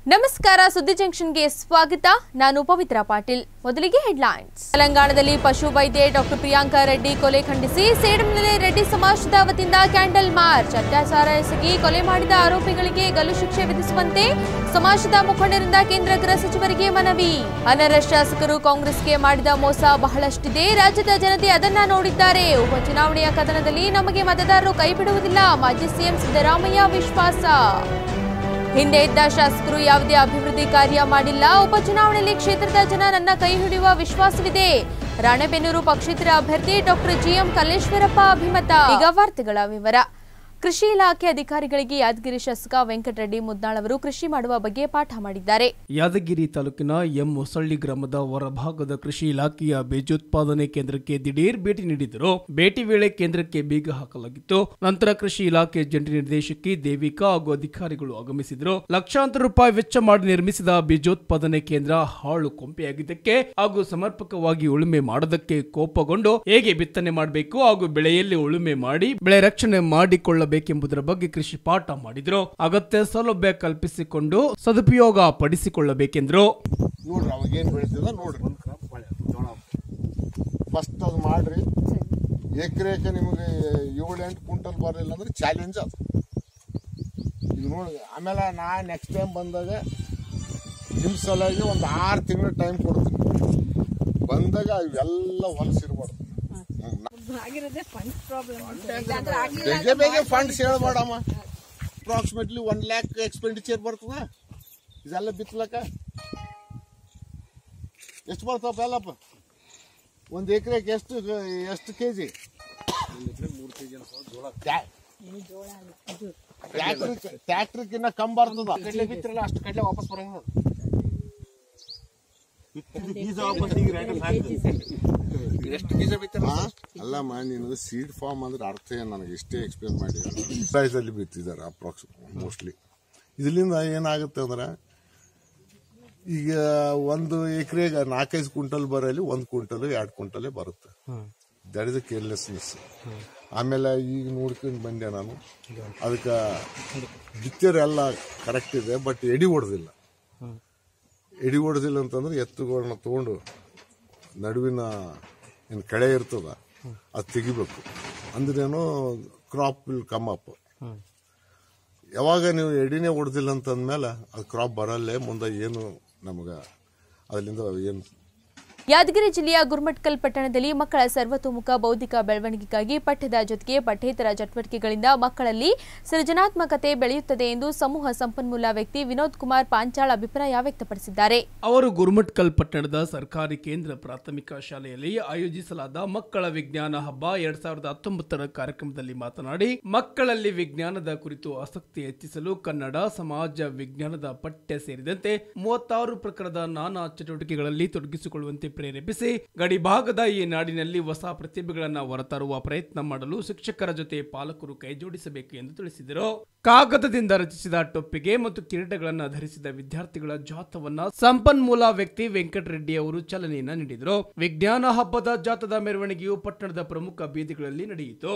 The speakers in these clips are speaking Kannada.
ನಮಸ್ಕಾರ ಸುದ್ದಿ ಜಂಕ್ಷನ್ಗೆ ಸ್ವಾಗತ ನಾನು ಪವಿತ್ರ ಪಾಟೀಲ್ ಮೊದಲಿಗೆ ಹೆಡ್ಲೈನ್ಸ್ ತೆಲಂಗಾಣದಲ್ಲಿ ಪಶು ವೈದ್ಯೆ ಡಾಕ್ಟರ್ ಪ್ರಿಯಾಂಕಾ ರೆಡ್ಡಿ ಕೊಲೆ ಖಂಡಿಸಿ ಸೇಡಂನಲ್ಲಿ ರೆಡ್ಡಿ ಸಮಾಜದ ವತಿಯಿಂದ ಕ್ಯಾಂಡಲ್ ಮಾರ್ಚ್ ಅತ್ಯಾಚಾರ ಎಸಗಿ ಕೊಲೆ ಮಾಡಿದ ಆರೋಪಿಗಳಿಗೆ ಗಲ್ಲು ಶಿಕ್ಷೆ ವಿಧಿಸುವಂತೆ ಸಮಾಜದ ಮುಖಂಡರಿಂದ ಕೇಂದ್ರ ಗೃಹ ಸಚಿವರಿಗೆ ಮನವಿ ಅನರ್ಹ ಶಾಸಕರು ಕಾಂಗ್ರೆಸ್ಗೆ ಮಾಡಿದ ಮೋಸ ಬಹಳಷ್ಟಿದೆ ರಾಜ್ಯದ ಜನತೆ ಅದನ್ನ ನೋಡಿದ್ದಾರೆ ಉಪಚುನಾವಣೆಯ ಕದನದಲ್ಲಿ ನಮಗೆ ಮತದಾರರು ಕೈಬಿಡುವುದಿಲ್ಲ ಮಾಜಿ ಸಿಎಂ ಸಿದ್ದರಾಮಯ್ಯ ವಿಶ್ವಾಸ ಹಿಂದೆ ಇದ್ದ ಶಾಸಕರು ಯಾವುದೇ ಅಭಿವೃದ್ಧಿ ಕಾರ್ಯ ಮಾಡಿಲ್ಲ ಉಪಚುನಾವಣೆಯಲ್ಲಿ ಕ್ಷೇತ್ರದ ಜನ ನನ್ನ ಕೈ ಹಿಡಿಯುವ ವಿಶ್ವಾಸವಿದೆ ರಾಣೆಬೆನ್ನೂರು ಪಕ್ಷೇತರ ಅಭ್ಯರ್ಥಿ ಡಾಕ್ಟರ್ ಜಿಎಂ ಕಲ್ಲೇಶ್ವರಪ್ಪ ಅಭಿಮತ ಈಗ ವಾರ್ತೆಗಳ ವಿವರ ಕೃಷಿ ಇಲಾಖೆ ಅಧಿಕಾರಿಗಳಿಗೆ ಯಾದಗಿರಿ ಶಾಸಕ ವೆಂಕಟರೆಡ್ಡಿ ಮುದ್ನಾಳ್ ಅವರು ಕೃಷಿ ಮಾಡುವ ಬಗ್ಗೆ ಪಾಠ ಮಾಡಿದ್ದಾರೆ ಯಾದಗಿರಿ ತಾಲೂಕಿನ ಎಂ ಹೊಸಳ್ಳಿ ಗ್ರಾಮದ ಹೊರಭಾಗದ ಕೃಷಿ ಇಲಾಖೆಯ ಬೀಜೋತ್ಪಾದನೆ ಕೇಂದ್ರಕ್ಕೆ ದಿಢೀರ್ ಭೇಟಿ ನೀಡಿದರು ಭೇಟಿ ವೇಳೆ ಕೇಂದ್ರಕ್ಕೆ ಬೀಗ ಹಾಕಲಾಗಿತ್ತು ನಂತರ ಕೃಷಿ ಇಲಾಖೆ ಜಂಟಿ ನಿರ್ದೇಶಕಿ ದೇವಿಕಾ ಹಾಗೂ ಅಧಿಕಾರಿಗಳು ಆಗಮಿಸಿದರು ಲಕ್ಷಾಂತರ ರೂಪಾಯಿ ವೆಚ್ಚ ಮಾಡಿ ನಿರ್ಮಿಸಿದ ಬೀಜೋತ್ಪಾದನೆ ಕೇಂದ್ರ ಹಾಳು ಕೊಂಪೆಯಾಗಿದ್ದಕ್ಕೆ ಹಾಗೂ ಸಮರ್ಪಕವಾಗಿ ಉಳುಮೆ ಮಾಡದಕ್ಕೆ ಕೋಪಗೊಂಡು ಹೇಗೆ ಬಿತ್ತನೆ ಮಾಡಬೇಕು ಹಾಗೂ ಬೆಳೆಯಲ್ಲಿ ಉಳುಮೆ ಮಾಡಿ ಬೆಳೆ ರಕ್ಷಣೆ ಮಾಡಿಕೊಳ್ಳಬೇಕೆಂಬುದರ ಬಗ್ಗೆ ಕೃಷಿ ಪಾಠ ಮಾಡಿದ್ರು ಅಗತ್ಯ ಸೌಲಭ್ಯ ಕಲ್ಪಿಸಿಕೊಂಡು ಸದುಪಯೋಗ ಪಡಿಸಿಕೊಳ್ಳಬೇಕೆಂದ್ರು ನೋಡ್ರಿ ಅವಾಗ ಏನು ಬೆಳಿತದ ನೋಡ್ರಿ ಫಸ್ಟ್ ಅದು ಮಾಡ್ರಿ ಎಕರೆಗೆ ನಿಮಗೆ ಏಳು ಎಂಟು ಕ್ವಿಂಟಲ್ ಬರಲಿಲ್ಲ ಅಂದ್ರೆ ಚಾಲೆಂಜ್ ಅದು ಈಗ ನೋಡಿ ಆಮೇಲೆ ನಾ ನೆಕ್ಸ್ಟ್ ಟೈಮ್ ಬಂದಾಗ ನಿಮ್ಮ ಸಲುವಾಗಿ ಒಂದು ಆರು ತಿಂಗಳು ಟೈಮ್ ಕೊಡ್ತೀನಿ ಬಂದಾಗ ಇವೆಲ್ಲ ಹೊಲಸಿರ್ಬಾರ್ದು ಆಗಿರೋದೇ ಫಂಡ್ ಪ್ರಾಬ್ಲಮ್ ಬೇಗ ಬೇಗ ಫಂಡ್ಸ್ ಹೇಳ್ಬೇಡಮ್ಮ ಅಪ್ರಾಕ್ಸಿಮೇಟ್ಲಿ ಒನ್ ಲ್ಯಾಕ್ ಎಕ್ಸ್ಪೆಂಡಿಚರ್ ಬರ್ತದ ಇದೆಲ್ಲ ಬಿತ್ತಲಕ್ಕ ಎಷ್ಟು ಬರ್ತಾವಪ್ಪ ಎಲ್ಲಪ್ಪ ಒಂದು ಎಕರೆಗೆ ಎಷ್ಟು ಎಷ್ಟು ಕೆ ಜಿ ಟ್ಯಾಕ್ಟ್ರಿಕ್ಕಿನ್ನ ಕಮ್ಮಿ ಬರ್ತದ ಕಡ್ಲೆ ಬಿತ್ತಿರಲ್ಲ ಅಷ್ಟು ಕಡ್ಲೆ ವಾಪಸ್ ಬರಂಗ ನೋಡು ಎಷ್ಟು ಬೀಜ ಬಿತ್ತಿರ ಹಾ? ಅಲ್ಲಮ್ಮ ನೀನು ಸೀಡ್ ಫಾರ್ಮ್ ಅಂದ್ರೆ ಅರ್ಥ ಏನು ನನಗೆ ಇಷ್ಟೇ ಎಕ್ಸ್ಪ್ಲೇನ್ ಮಾಡಿ ಪ್ರೈಸಲ್ಲಿ ಬಿತ್ತಿದ್ದಾರೆ ಅಪ್ರಾಕ್ಸ್ ಮೋಸ್ಟ್ಲಿ ಇದರಿಂದ ಏನಾಗುತ್ತೆ ಅಂದ್ರೆ ಈಗ ಒಂದು ಎಕರೆಗೆ ನಾಲ್ಕೈದು ಕ್ವಿಂಟಲ್ ಬರಲಿ ಒಂದು ಕ್ವಿಂಟಲ್ ಎರಡು ಕ್ವಿಂಟಲೇ ಬರುತ್ತೆ ದಟ್ ಇಸ್ ಅ ಕೇರ್ಲೆಸ್ನೆಸ್ ಆಮೇಲೆ ಈಗ ನೋಡ್ಕೊಂಡು ಬಂದೆ ನಾನು ಅದಕ್ಕೆ ಬಿತ್ತರೆಲ್ಲ ಕರೆಕ್ಟ್ ಇದೆ ಬಟ್ ಎಡಿ ಹೊಡೆದಿಲ್ಲ ಎಡಿ ಹೊಡೆದಿಲ್ಲ ಅಂತಂದ್ರೆ ಎತ್ತುಗಳನ್ನ ತಗೊಂಡು ನಡುವಿನ ಏನು ಕಳೆ ಇರ್ತದ ಅದು ತೆಗಿಬೇಕು ಅಂದ್ರೇನು ಕ್ರಾಪ್ ವಿಲ್ ಕಮ್ ಅಪ್ ಯಾವಾಗ ನೀವು ಎಡಿನೇ ಹೊಡೆದಿಲ್ಲ ಅಂತಂದ್ಮೇಲೆ ಅದು ಕ್ರಾಪ್ ಬರಲ್ಲೇ ಮುಂದೆ ಏನು ನಮಗೆ ಅದರಿಂದ ಏನು ಯಾದಗಿರಿ ಜಿಲ್ಲೆಯ ಗುರ್ಮಟ್ಕಲ್ ಪಟ್ಟಣದಲ್ಲಿ ಮಕ್ಕಳ ಸರ್ವತೋಮುಖ ಬೌದ್ಧಿಕ ಬೆಳವಣಿಗೆಗಾಗಿ ಪಠ್ಯದ ಜೊತೆಗೆ ಪಠ್ಯೇತರ ಚಟುವಟಿಕೆಗಳಿಂದ ಮಕ್ಕಳಲ್ಲಿ ಸೃಜನಾತ್ಮಕತೆ ಬೆಳೆಯುತ್ತದೆ ಎಂದು ಸಮೂಹ ಸಂಪನ್ಮೂಲ ವ್ಯಕ್ತಿ ವಿನೋದ್ ಕುಮಾರ್ ಪಾಂಚಾಳ್ ಅಭಿಪ್ರಾಯ ವ್ಯಕ್ತಪಡಿಸಿದ್ದಾರೆ ಅವರು ಗುರುಮಟ್ಕಲ್ ಪಟ್ಟಣದ ಸರ್ಕಾರಿ ಕೇಂದ್ರ ಪ್ರಾಥಮಿಕ ಶಾಲೆಯಲ್ಲಿ ಆಯೋಜಿಸಲಾದ ಮಕ್ಕಳ ವಿಜ್ಞಾನ ಹಬ್ಬ ಎರಡ್ ಸಾವಿರದ ಹತ್ತೊಂಬತ್ತರ ಕಾರ್ಯಕ್ರಮದಲ್ಲಿ ಮಾತನಾಡಿ ಮಕ್ಕಳಲ್ಲಿ ವಿಜ್ಞಾನದ ಕುರಿತು ಆಸಕ್ತಿ ಹೆಚ್ಚಿಸಲು ಕನ್ನಡ ಸಮಾಜ ವಿಜ್ಞಾನದ ಪಠ್ಯ ಸೇರಿದಂತೆ ಮೂವತ್ತಾರು ಪ್ರಕಾರದ ನಾನಾ ಚಟುವಟಿಕೆಗಳಲ್ಲಿ ತೊಡಗಿಸಿಕೊಳ್ಳುವಂತೆ ಪ್ರೇರೇಪಿಸಿ ಗಡಿಭಾಗದ ಈ ನಾಡಿನಲ್ಲಿ ಹೊಸ ಪ್ರತಿಭೆಗಳನ್ನು ಹೊರತರುವ ಪ್ರಯತ್ನ ಮಾಡಲು ಶಿಕ್ಷಕರ ಜೊತೆ ಪಾಲಕರು ಕೈಜೋಡಿಸಬೇಕು ಎಂದು ತಿಳಿಸಿದರು ಕಾಗದದಿಂದ ರಚಿಸಿದ ಟೊಪ್ಪಿಗೆ ಮತ್ತು ಕಿರೀಟಗಳನ್ನು ಧರಿಸಿದ ವಿದ್ಯಾರ್ಥಿಗಳ ಜಾಥವನ್ನ ಸಂಪನ್ಮೂಲ ವ್ಯಕ್ತಿ ವೆಂಕಟರೆಡ್ಡಿ ಅವರು ಚಾಲನೆಯನ್ನ ನೀಡಿದರು ವಿಜ್ಞಾನ ಹಬ್ಬದ ಜಾಥದ ಮೆರವಣಿಗೆಯು ಪಟ್ಟಣದ ಪ್ರಮುಖ ಬೀದಿಗಳಲ್ಲಿ ನಡೆಯಿತು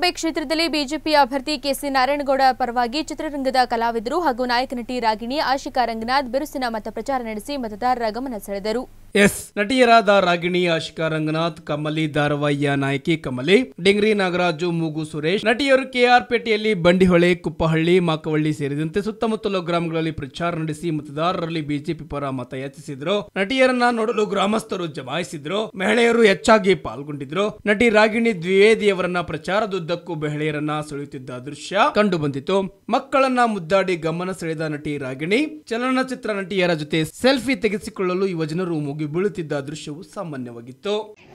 ಬಾಂಬೆ ಕ್ಷೇತ್ರದಲ್ಲಿ ಬಿಜೆಪಿ ಅಭ್ಯರ್ಥಿ ಕೆಸಿ ನಾರಾಯಣಗೌಡ ಪರವಾಗಿ ಚಿತ್ರರಂಗದ ಕಲಾವಿದರು ಹಾಗೂ ನಾಯಕ ನಟಿ ರಾಗಿಣಿ ಆಶಿಕಾ ರಂಗನಾಥ್ ಬಿರುಸಿನ ಮತ ಪ್ರಚಾರ ನಡೆಸಿ ಮತದಾರರ ಗಮನ ಸೆಳೆದರು ಎಸ್ ನಟಿಯರಾದ ರಾಗಿಣಿ ಆಶಿಕಾ ರಂಗನಾಥ್ ಕಮಲಿ ಧಾರವಾಹಿಯ ನಾಯಕಿ ಕಮಲಿ ಡಿಂಗ್ರಿ ನಾಗರಾಜು ಮೂಗು ಸುರೇಶ್ ನಟಿಯರು ಕೆಆರ್ ಪೇಟೆಯಲ್ಲಿ ಬಂಡಿಹೊಳೆ ಕುಪ್ಪಹಳ್ಳಿ ಮಾಕವಳ್ಳಿ ಸೇರಿದಂತೆ ಸುತ್ತಮುತ್ತಲ ಗ್ರಾಮಗಳಲ್ಲಿ ಪ್ರಚಾರ ನಡೆಸಿ ಮತದಾರರಲ್ಲಿ ಬಿಜೆಪಿ ಪರ ಮತ ಯಾಚಿಸಿದ್ರು ನಟಿಯರನ್ನ ನೋಡಲು ಗ್ರಾಮಸ್ಥರು ಜಮಾಯಿಸಿದ್ರು ಮಹಿಳೆಯರು ಹೆಚ್ಚಾಗಿ ಪಾಲ್ಗೊಂಡಿದ್ರು ನಟಿ ರಾಗಿಣಿ ದ್ವಿವೇದಿಯವರನ್ನ ಪ್ರಚಾರದುದ್ದಕ್ಕೂ ಮಹಿಳೆಯರನ್ನ ಸೆಳೆಯುತ್ತಿದ್ದ ದೃಶ್ಯ ಕಂಡು ಬಂದಿತು ಮಕ್ಕಳನ್ನ ಮುದ್ದಾಡಿ ಗಮನ ಸೆಳೆದ ನಟಿ ರಾಗಿಣಿ ಚಲನಚಿತ್ರ ನಟಿಯರ ಜೊತೆ ಸೆಲ್ಫಿ ತೆಗೆಸಿಕೊಳ್ಳಲು ಯುವಜನರು ಮುಗಿ ಬೀಳುತ್ತಿದ್ದ ದೃಶ್ಯವು ಸಾಮಾನ್ಯವಾಗಿತ್ತು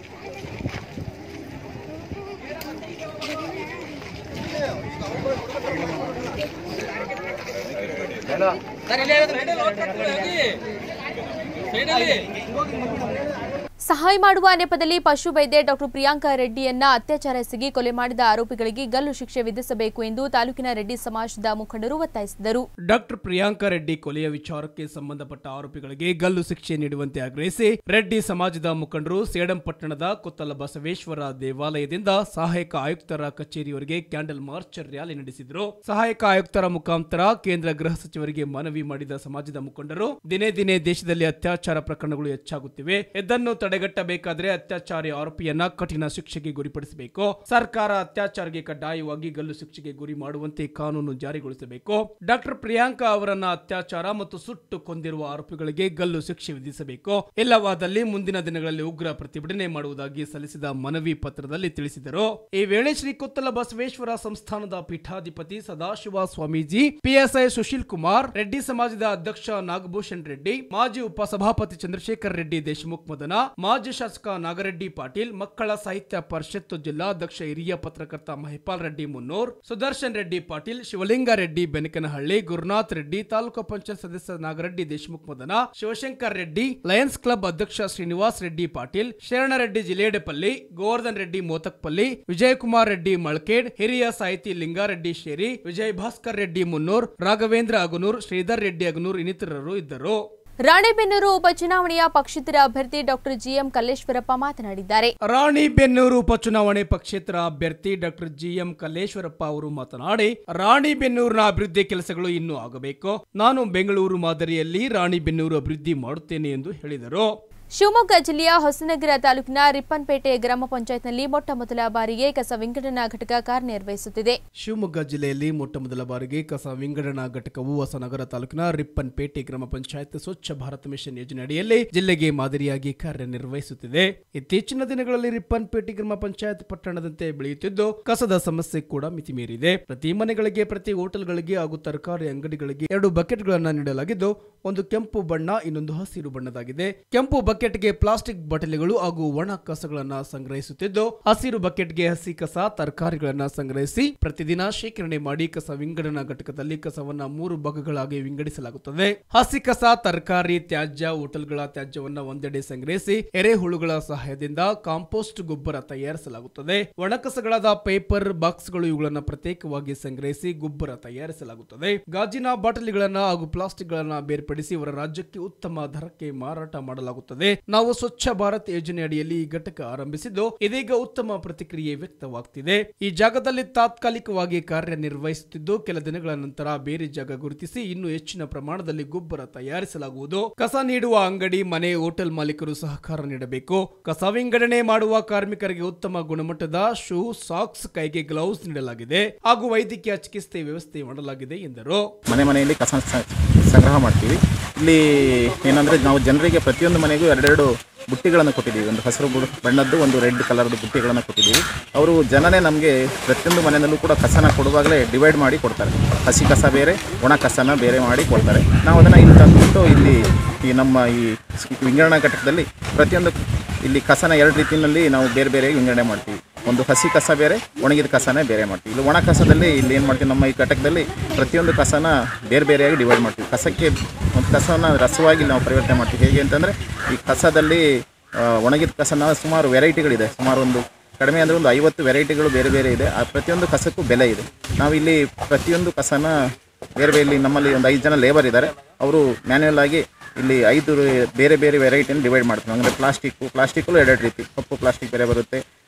ಸಹಾಯ ಮಾಡುವ ನೆಪದಲ್ಲಿ ಪಶು ವೈದ್ಯೆ ಡಾಕ್ಟರ್ ಪ್ರಿಯಾಂಕಾ ರೆಡ್ಡಿಯನ್ನ ಅತ್ಯಾಚಾರ ಎಸಗಿ ಕೊಲೆ ಮಾಡಿದ ಆರೋಪಿಗಳಿಗೆ ಗಲ್ಲು ಶಿಕ್ಷೆ ವಿಧಿಸಬೇಕು ಎಂದು ತಾಲೂಕಿನ ರೆಡ್ಡಿ ಸಮಾಜದ ಮುಖಂಡರು ಒತ್ತಾಯಿಸಿದರು ಡಾಕ್ಟರ್ ಪ್ರಿಯಾಂಕಾ ರೆಡ್ಡಿ ಕೊಲೆಯ ವಿಚಾರಕ್ಕೆ ಸಂಬಂಧಪಟ್ಟ ಆರೋಪಿಗಳಿಗೆ ಗಲ್ಲು ಶಿಕ್ಷೆ ನೀಡುವಂತೆ ಆಗ್ರಹಿಸಿ ರೆಡ್ಡಿ ಸಮಾಜದ ಮುಖಂಡರು ಸೇಡಂ ಪಟ್ಟಣದ ಕೊತ್ತಲ ಬಸವೇಶ್ವರ ದೇವಾಲಯದಿಂದ ಸಹಾಯಕ ಆಯುಕ್ತರ ಕಚೇರಿಯವರೆಗೆ ಕ್ಯಾಂಡಲ್ ಮಾರ್ಚ್ ರ್ಯಾಲಿ ನಡೆಸಿದರು ಸಹಾಯಕ ಆಯುಕ್ತರ ಮುಖಾಂತರ ಕೇಂದ್ರ ಗೃಹ ಸಚಿವರಿಗೆ ಮನವಿ ಮಾಡಿದ ಸಮಾಜದ ಮುಖಂಡರು ದಿನೇ ದಿನೇ ದೇಶದಲ್ಲಿ ಅತ್ಯಾಚಾರ ಪ್ರಕರಣಗಳು ಹೆಚ್ಚಾಗುತ್ತಿವೆ ಇದನ್ನು ತಡೆಗಟ್ಟಬೇಕಾದ್ರೆ ಅತ್ಯಾಚಾರಿ ಆರೋಪಿಯನ್ನ ಕಠಿಣ ಶಿಕ್ಷೆಗೆ ಗುರಿಪಡಿಸಬೇಕು ಸರ್ಕಾರ ಅತ್ಯಾಚಾರಕ್ಕೆ ಕಡ್ಡಾಯವಾಗಿ ಗಲ್ಲು ಶಿಕ್ಷೆಗೆ ಗುರಿ ಮಾಡುವಂತೆ ಕಾನೂನು ಜಾರಿಗೊಳಿಸಬೇಕು ಡಾಕ್ಟರ್ ಪ್ರಿಯಾಂಕಾ ಅವರನ್ನ ಅತ್ಯಾಚಾರ ಮತ್ತು ಸುಟ್ಟು ಕೊಂದಿರುವ ಆರೋಪಿಗಳಿಗೆ ಗಲ್ಲು ಶಿಕ್ಷೆ ವಿಧಿಸಬೇಕು ಇಲ್ಲವಾದಲ್ಲಿ ಮುಂದಿನ ದಿನಗಳಲ್ಲಿ ಉಗ್ರ ಪ್ರತಿಭಟನೆ ಮಾಡುವುದಾಗಿ ಸಲ್ಲಿಸಿದ ಮನವಿ ಪತ್ರದಲ್ಲಿ ತಿಳಿಸಿದರು ಈ ವೇಳೆ ಶ್ರೀ ಕೊತ್ತಲ ಬಸವೇಶ್ವರ ಸಂಸ್ಥಾನದ ಪೀಠಾಧಿಪತಿ ಸದಾಶಿವ ಸ್ವಾಮೀಜಿ ಪಿಎಸ್ಐ ಸುಶೀಲ್ ಕುಮಾರ್ ರೆಡ್ಡಿ ಸಮಾಜದ ಅಧ್ಯಕ್ಷ ನಾಗಭೂಷಣ್ ರೆಡ್ಡಿ ಮಾಜಿ ಉಪಸಭಾಪತಿ ಚಂದ್ರಶೇಖರ್ ರೆಡ್ಡಿ ದೇಶಮುಖ್ ಮದನ ಮಾಜಿ ಶಾಸಕ ನಾಗರೆಡ್ಡಿ ಪಾಟೀಲ್ ಮಕ್ಕಳ ಸಾಹಿತ್ಯ ಪರಿಷತ್ತು ಜಿಲ್ಲಾಧ್ಯಕ್ಷ ಹಿರಿಯ ಪತ್ರಕರ್ತ ಮಹಿಪಾಲ್ ರೆಡ್ಡಿ ಮುನ್ನೂರ್ ಸುದರ್ಶನ್ ರೆಡ್ಡಿ ಪಾಟೀಲ್ ಶಿವಲಿಂಗ ರೆಡ್ಡಿ ಬೆನಕನಹಳ್ಳಿ ಗುರುನಾಥ್ ರೆಡ್ಡಿ ತಾಲೂಕು ಪಂಚಾಯತ್ ಸದಸ್ಯ ನಾಗರೆಡ್ಡಿ ದೇಶಮುಖ್ ಮದನ ಶಿವಶಂಕರ್ ರೆಡ್ಡಿ ಲಯನ್ಸ್ ಕ್ಲಬ್ ಅಧ್ಯಕ್ಷ ಶ್ರೀನಿವಾಸ್ ರೆಡ್ಡಿ ಪಾಟೀಲ್ ಶರಣರೆಡ್ಡಿ ಜಿಲೇಡೆಪಲ್ಲಿ ಗೋವರ್ಧನ್ ರೆಡ್ಡಿ ಮೋತಕ್ಪಲ್ಲಿ ವಿಜಯಕುಮಾರ್ ರೆಡ್ಡಿ ಮಳ್ಕೇಡ್ ಹಿರಿಯ ಸಾಹಿತಿ ಲಿಂಗಾರೆಡ್ಡಿ ಶೇರಿ ವಿಜಯ್ ಭಾಸ್ಕರ್ ರೆಡ್ಡಿ ಮುನ್ನೂರ್ ರಾಘವೇಂದ್ರ ಅಗನೂರ್ ಶ್ರೀಧರ್ ರೆಡ್ಡಿ ಅಗನೂರ್ ಇನ್ನಿತರರು ಇದ್ದರು ರಾಣೆಬೆನ್ನೂರು ಉಪಚುನಾವಣೆಯ ಪಕ್ಷೇತರ ಅಭ್ಯರ್ಥಿ ಡಾಕ್ಟರ್ ಜಿಎಂ ಕಲ್ಲೇಶ್ವರಪ್ಪ ಮಾತನಾಡಿದ್ದಾರೆ ರಾಣಿಬೆನ್ನೂರು ಉಪಚುನಾವಣೆ ಪಕ್ಷೇತರ ಅಭ್ಯರ್ಥಿ ಡಾಕ್ಟರ್ ಜಿಎಂ ಕಲ್ಲೇಶ್ವರಪ್ಪ ಅವರು ಮಾತನಾಡಿ ರಾಣಿಬೆನ್ನೂರಿನ ಅಭಿವೃದ್ಧಿ ಕೆಲಸಗಳು ಇನ್ನೂ ಆಗಬೇಕು ನಾನು ಬೆಂಗಳೂರು ಮಾದರಿಯಲ್ಲಿ ರಾಣಿಬೆನ್ನೂರು ಅಭಿವೃದ್ಧಿ ಮಾಡುತ್ತೇನೆ ಎಂದು ಹೇಳಿದರು ಶಿವಮೊಗ್ಗ ಜಿಲ್ಲೆಯ ಹೊಸನಗರ ತಾಲೂಕಿನ ರಿಪ್ಪನ್ಪೇಟೆ ಗ್ರಾಮ ಪಂಚಾಯತ್ನಲ್ಲಿ ಮೊಟ್ಟ ಮೊದಲ ಬಾರಿಗೆ ಕಸ ವಿಂಗಡಣಾ ಘಟಕ ಕಾರ್ಯನಿರ್ವಹಿಸುತ್ತಿದೆ ಶಿವಮೊಗ್ಗ ಜಿಲ್ಲೆಯಲ್ಲಿ ಮೊಟ್ಟ ಮೊದಲ ಬಾರಿಗೆ ಕಸ ವಿಂಗಡಣಾ ಘಟಕವು ಹೊಸನಗರ ತಾಲೂಕಿನ ರಿಪ್ಪನ್ಪೇಟೆ ಗ್ರಾಮ ಪಂಚಾಯತ್ ಸ್ವಚ್ಛ ಭಾರತ ಮಿಷನ್ ಯೋಜನೆ ಅಡಿಯಲ್ಲಿ ಜಿಲ್ಲೆಗೆ ಮಾದರಿಯಾಗಿ ಕಾರ್ಯನಿರ್ವಹಿಸುತ್ತಿದೆ ಇತ್ತೀಚಿನ ದಿನಗಳಲ್ಲಿ ರಿಪ್ಪನ್ಪೇಟೆ ಗ್ರಾಮ ಪಂಚಾಯತ್ ಪಟ್ಟಣದಂತೆ ಬೆಳೆಯುತ್ತಿದ್ದು ಕಸದ ಸಮಸ್ಯೆ ಕೂಡ ಮಿತಿಮೀರಿದೆ ಪ್ರತಿ ಮನೆಗಳಿಗೆ ಪ್ರತಿ ಹೋಟೆಲ್ಗಳಿಗೆ ಹಾಗೂ ತರಕಾರಿ ಅಂಗಡಿಗಳಿಗೆ ಎರಡು ಬಕೆಟ್ಗಳನ್ನು ನೀಡಲಾಗಿದ್ದು ಒಂದು ಕೆಂಪು ಬಣ್ಣ ಇನ್ನೊಂದು ಹಸಿರು ಬಣ್ಣದಾಗಿದೆ ಕೆಂಪು ಬಕೆಟ್ಗೆ ಪ್ಲಾಸ್ಟಿಕ್ ಬಾಟಲಿಗಳು ಹಾಗೂ ಒಣ ಕಸಗಳನ್ನ ಸಂಗ್ರಹಿಸುತ್ತಿದ್ದು ಹಸಿರು ಬಕೆಟ್ಗೆ ಹಸಿ ಕಸ ತರಕಾರಿಗಳನ್ನ ಸಂಗ್ರಹಿಸಿ ಪ್ರತಿದಿನ ಶೇಖರಣೆ ಮಾಡಿ ಕಸ ವಿಂಗಡಣಾ ಘಟಕದಲ್ಲಿ ಕಸವನ್ನ ಮೂರು ಭಾಗಗಳಾಗಿ ವಿಂಗಡಿಸಲಾಗುತ್ತದೆ ಹಸಿ ಕಸ ತರಕಾರಿ ತ್ಯಾಜ್ಯ ಹೋಟೆಲ್ಗಳ ತ್ಯಾಜ್ಯವನ್ನ ಒಂದೆಡೆ ಸಂಗ್ರಹಿಸಿ ಎರೆಹುಳುಗಳ ಸಹಾಯದಿಂದ ಕಾಂಪೋಸ್ಟ್ ಗೊಬ್ಬರ ತಯಾರಿಸಲಾಗುತ್ತದೆ ಒಣಕಸಗಳಾದ ಪೇಪರ್ ಬಾಕ್ಸ್ಗಳು ಇವುಗಳನ್ನ ಪ್ರತ್ಯೇಕವಾಗಿ ಸಂಗ್ರಹಿಸಿ ಗೊಬ್ಬರ ತಯಾರಿಸಲಾಗುತ್ತದೆ ಗಾಜಿನ ಬಾಟಲಿಗಳನ್ನ ಹಾಗೂ ಪ್ಲಾಸ್ಟಿಕ್ಗಳನ್ನ ಬೇರ್ಪಡಿಸಿ ಅವರ ರಾಜ್ಯಕ್ಕೆ ಉತ್ತಮ ದರಕ್ಕೆ ಮಾರಾಟ ಮಾಡಲಾಗುತ್ತದೆ ನಾವು ಸ್ವಚ್ಛ ಭಾರತ್ ಯೋಜನೆ ಅಡಿಯಲ್ಲಿ ಈ ಘಟಕ ಆರಂಭಿಸಿದ್ದು ಇದೀಗ ಉತ್ತಮ ಪ್ರತಿಕ್ರಿಯೆ ವ್ಯಕ್ತವಾಗ್ತಿದೆ ಈ ಜಾಗದಲ್ಲಿ ತಾತ್ಕಾಲಿಕವಾಗಿ ಕಾರ್ಯನಿರ್ವಹಿಸುತ್ತಿದ್ದು ಕೆಲ ದಿನಗಳ ನಂತರ ಬೇರೆ ಜಾಗ ಗುರುತಿಸಿ ಇನ್ನು ಹೆಚ್ಚಿನ ಪ್ರಮಾಣದಲ್ಲಿ ಗೊಬ್ಬರ ತಯಾರಿಸಲಾಗುವುದು ಕಸ ನೀಡುವ ಅಂಗಡಿ ಮನೆ ಹೋಟೆಲ್ ಮಾಲೀಕರು ಸಹಕಾರ ನೀಡಬೇಕು ಕಸ ವಿಂಗಡಣೆ ಮಾಡುವ ಕಾರ್ಮಿಕರಿಗೆ ಉತ್ತಮ ಗುಣಮಟ್ಟದ ಶೂ ಸಾಕ್ಸ್ ಕೈಗೆ ಗ್ಲೌಸ್ ನೀಡಲಾಗಿದೆ ಹಾಗೂ ವೈದ್ಯಕೀಯ ಚಿಕಿತ್ಸೆ ವ್ಯವಸ್ಥೆ ಮಾಡಲಾಗಿದೆ ಎಂದರು ಮನೆ ಮನೆಯಲ್ಲಿ ಕಸ ಸ- ಸಂಗ್ರಹ ಮಾಡ್ತೀವಿ ಇಲ್ಲಿ ಏನಂದರೆ ನಾವು ಜನರಿಗೆ ಪ್ರತಿಯೊಂದು ಮನೆಗೂ ಎರಡೆರಡು ಬುಟ್ಟಿಗಳನ್ನು ಕೊಟ್ಟಿದ್ದೀವಿ ಒಂದು ಹಸಿರು ಬು ಬಣ್ಣದ್ದು ಒಂದು ರೆಡ್ ಕಲರ್ದು ಬುಟ್ಟಿಗಳನ್ನು ಕೊಟ್ಟಿದ್ದೀವಿ ಅವರು ಜನನೇ ನಮಗೆ ಪ್ರತಿಯೊಂದು ಮನೆಯಲ್ಲೂ ಕೂಡ ಕಸನ ಕೊಡುವಾಗಲೇ ಡಿವೈಡ್ ಮಾಡಿ ಕೊಡ್ತಾರೆ ಹಸಿ ಕಸ ಬೇರೆ ಒಣ ಕಸನ ಬೇರೆ ಮಾಡಿ ಕೊಡ್ತಾರೆ ನಾವು ಅದನ್ನು ಇಲ್ಲಿ ತಂದುಬಿಟ್ಟು ಇಲ್ಲಿ ಈ ನಮ್ಮ ಈ ವಿಂಗಡಣಾ ಘಟಕದಲ್ಲಿ ಪ್ರತಿಯೊಂದು ಇಲ್ಲಿ ಕಸನ ಎರಡು ರೀತಿಯಲ್ಲಿ ನಾವು ಬೇರೆ ಬೇರೆ ವಿಂಗಡಣೆ ಮಾಡ್ತೀವಿ ಒಂದು ಹಸಿ ಕಸ ಬೇರೆ ಒಣಗಿದ ಕಸನೇ ಬೇರೆ ಮಾಡ್ತೀವಿ ಇಲ್ಲಿ ಒಣ ಕಸದಲ್ಲಿ ಇಲ್ಲಿ ಏನು ಮಾಡ್ತೀವಿ ನಮ್ಮ ಈ ಘಟಕದಲ್ಲಿ ಪ್ರತಿಯೊಂದು ಕಸನ ಬೇರೆ ಬೇರೆಯಾಗಿ ಡಿವೈಡ್ ಮಾಡ್ತೀವಿ ಕಸಕ್ಕೆ ಒಂದು ಕಸನ ರಸವಾಗಿ ನಾವು ಪರಿವರ್ತನೆ ಮಾಡ್ತೀವಿ ಹೇಗೆ ಅಂತಂದರೆ ಈ ಕಸದಲ್ಲಿ ಆ, ಒಣಗಿದ ಕಸನ ಸುಮಾರು ವೆರೈಟಿಗಳಿದೆ ಸುಮಾರು ಒಂದು ಕಡಿಮೆ ಅಂದರೆ ಒಂದು ಐವತ್ತು ವೆರೈಟಿಗಳು ಬೇರೆ ಬೇರೆ ಇದೆ ಆ ಪ್ರತಿಯೊಂದು ಕಸಕ್ಕೂ ಬೆಲೆ ಇದೆ ನಾವಿಲ್ಲಿ ಪ್ರತಿಯೊಂದು ಕಸನ ಬೇರೆ ಬೇರೆ ಇಲ್ಲಿ ನಮ್ಮಲ್ಲಿ ಒಂದು ಐದು ಜನ ಲೇಬರ್ ಇದ್ದಾರೆ ಅವರು ಮ್ಯಾನ್ಯಲ್ ಆಗಿ ಇಲ್ಲಿ ಐದು ಬೇರೆ ಬೇರೆ ವೆರೈಟಿನ ಡಿವೈಡ್ ಮಾಡ್ತೀವಿ ಅಂದರೆ ಪ್ಲಾಸ್ಟಿಕ್ಕು ಪ್ಲಾಸ್ಟಿಕ್ಕಲ್ಲೂ ಎರಡೆರಡು ರೀತಿ ಕಪ್ಪು ಪ್ಲಾಸ್ಟಿಕ್ ಬೇರೆ ಬರುತ್ತೆ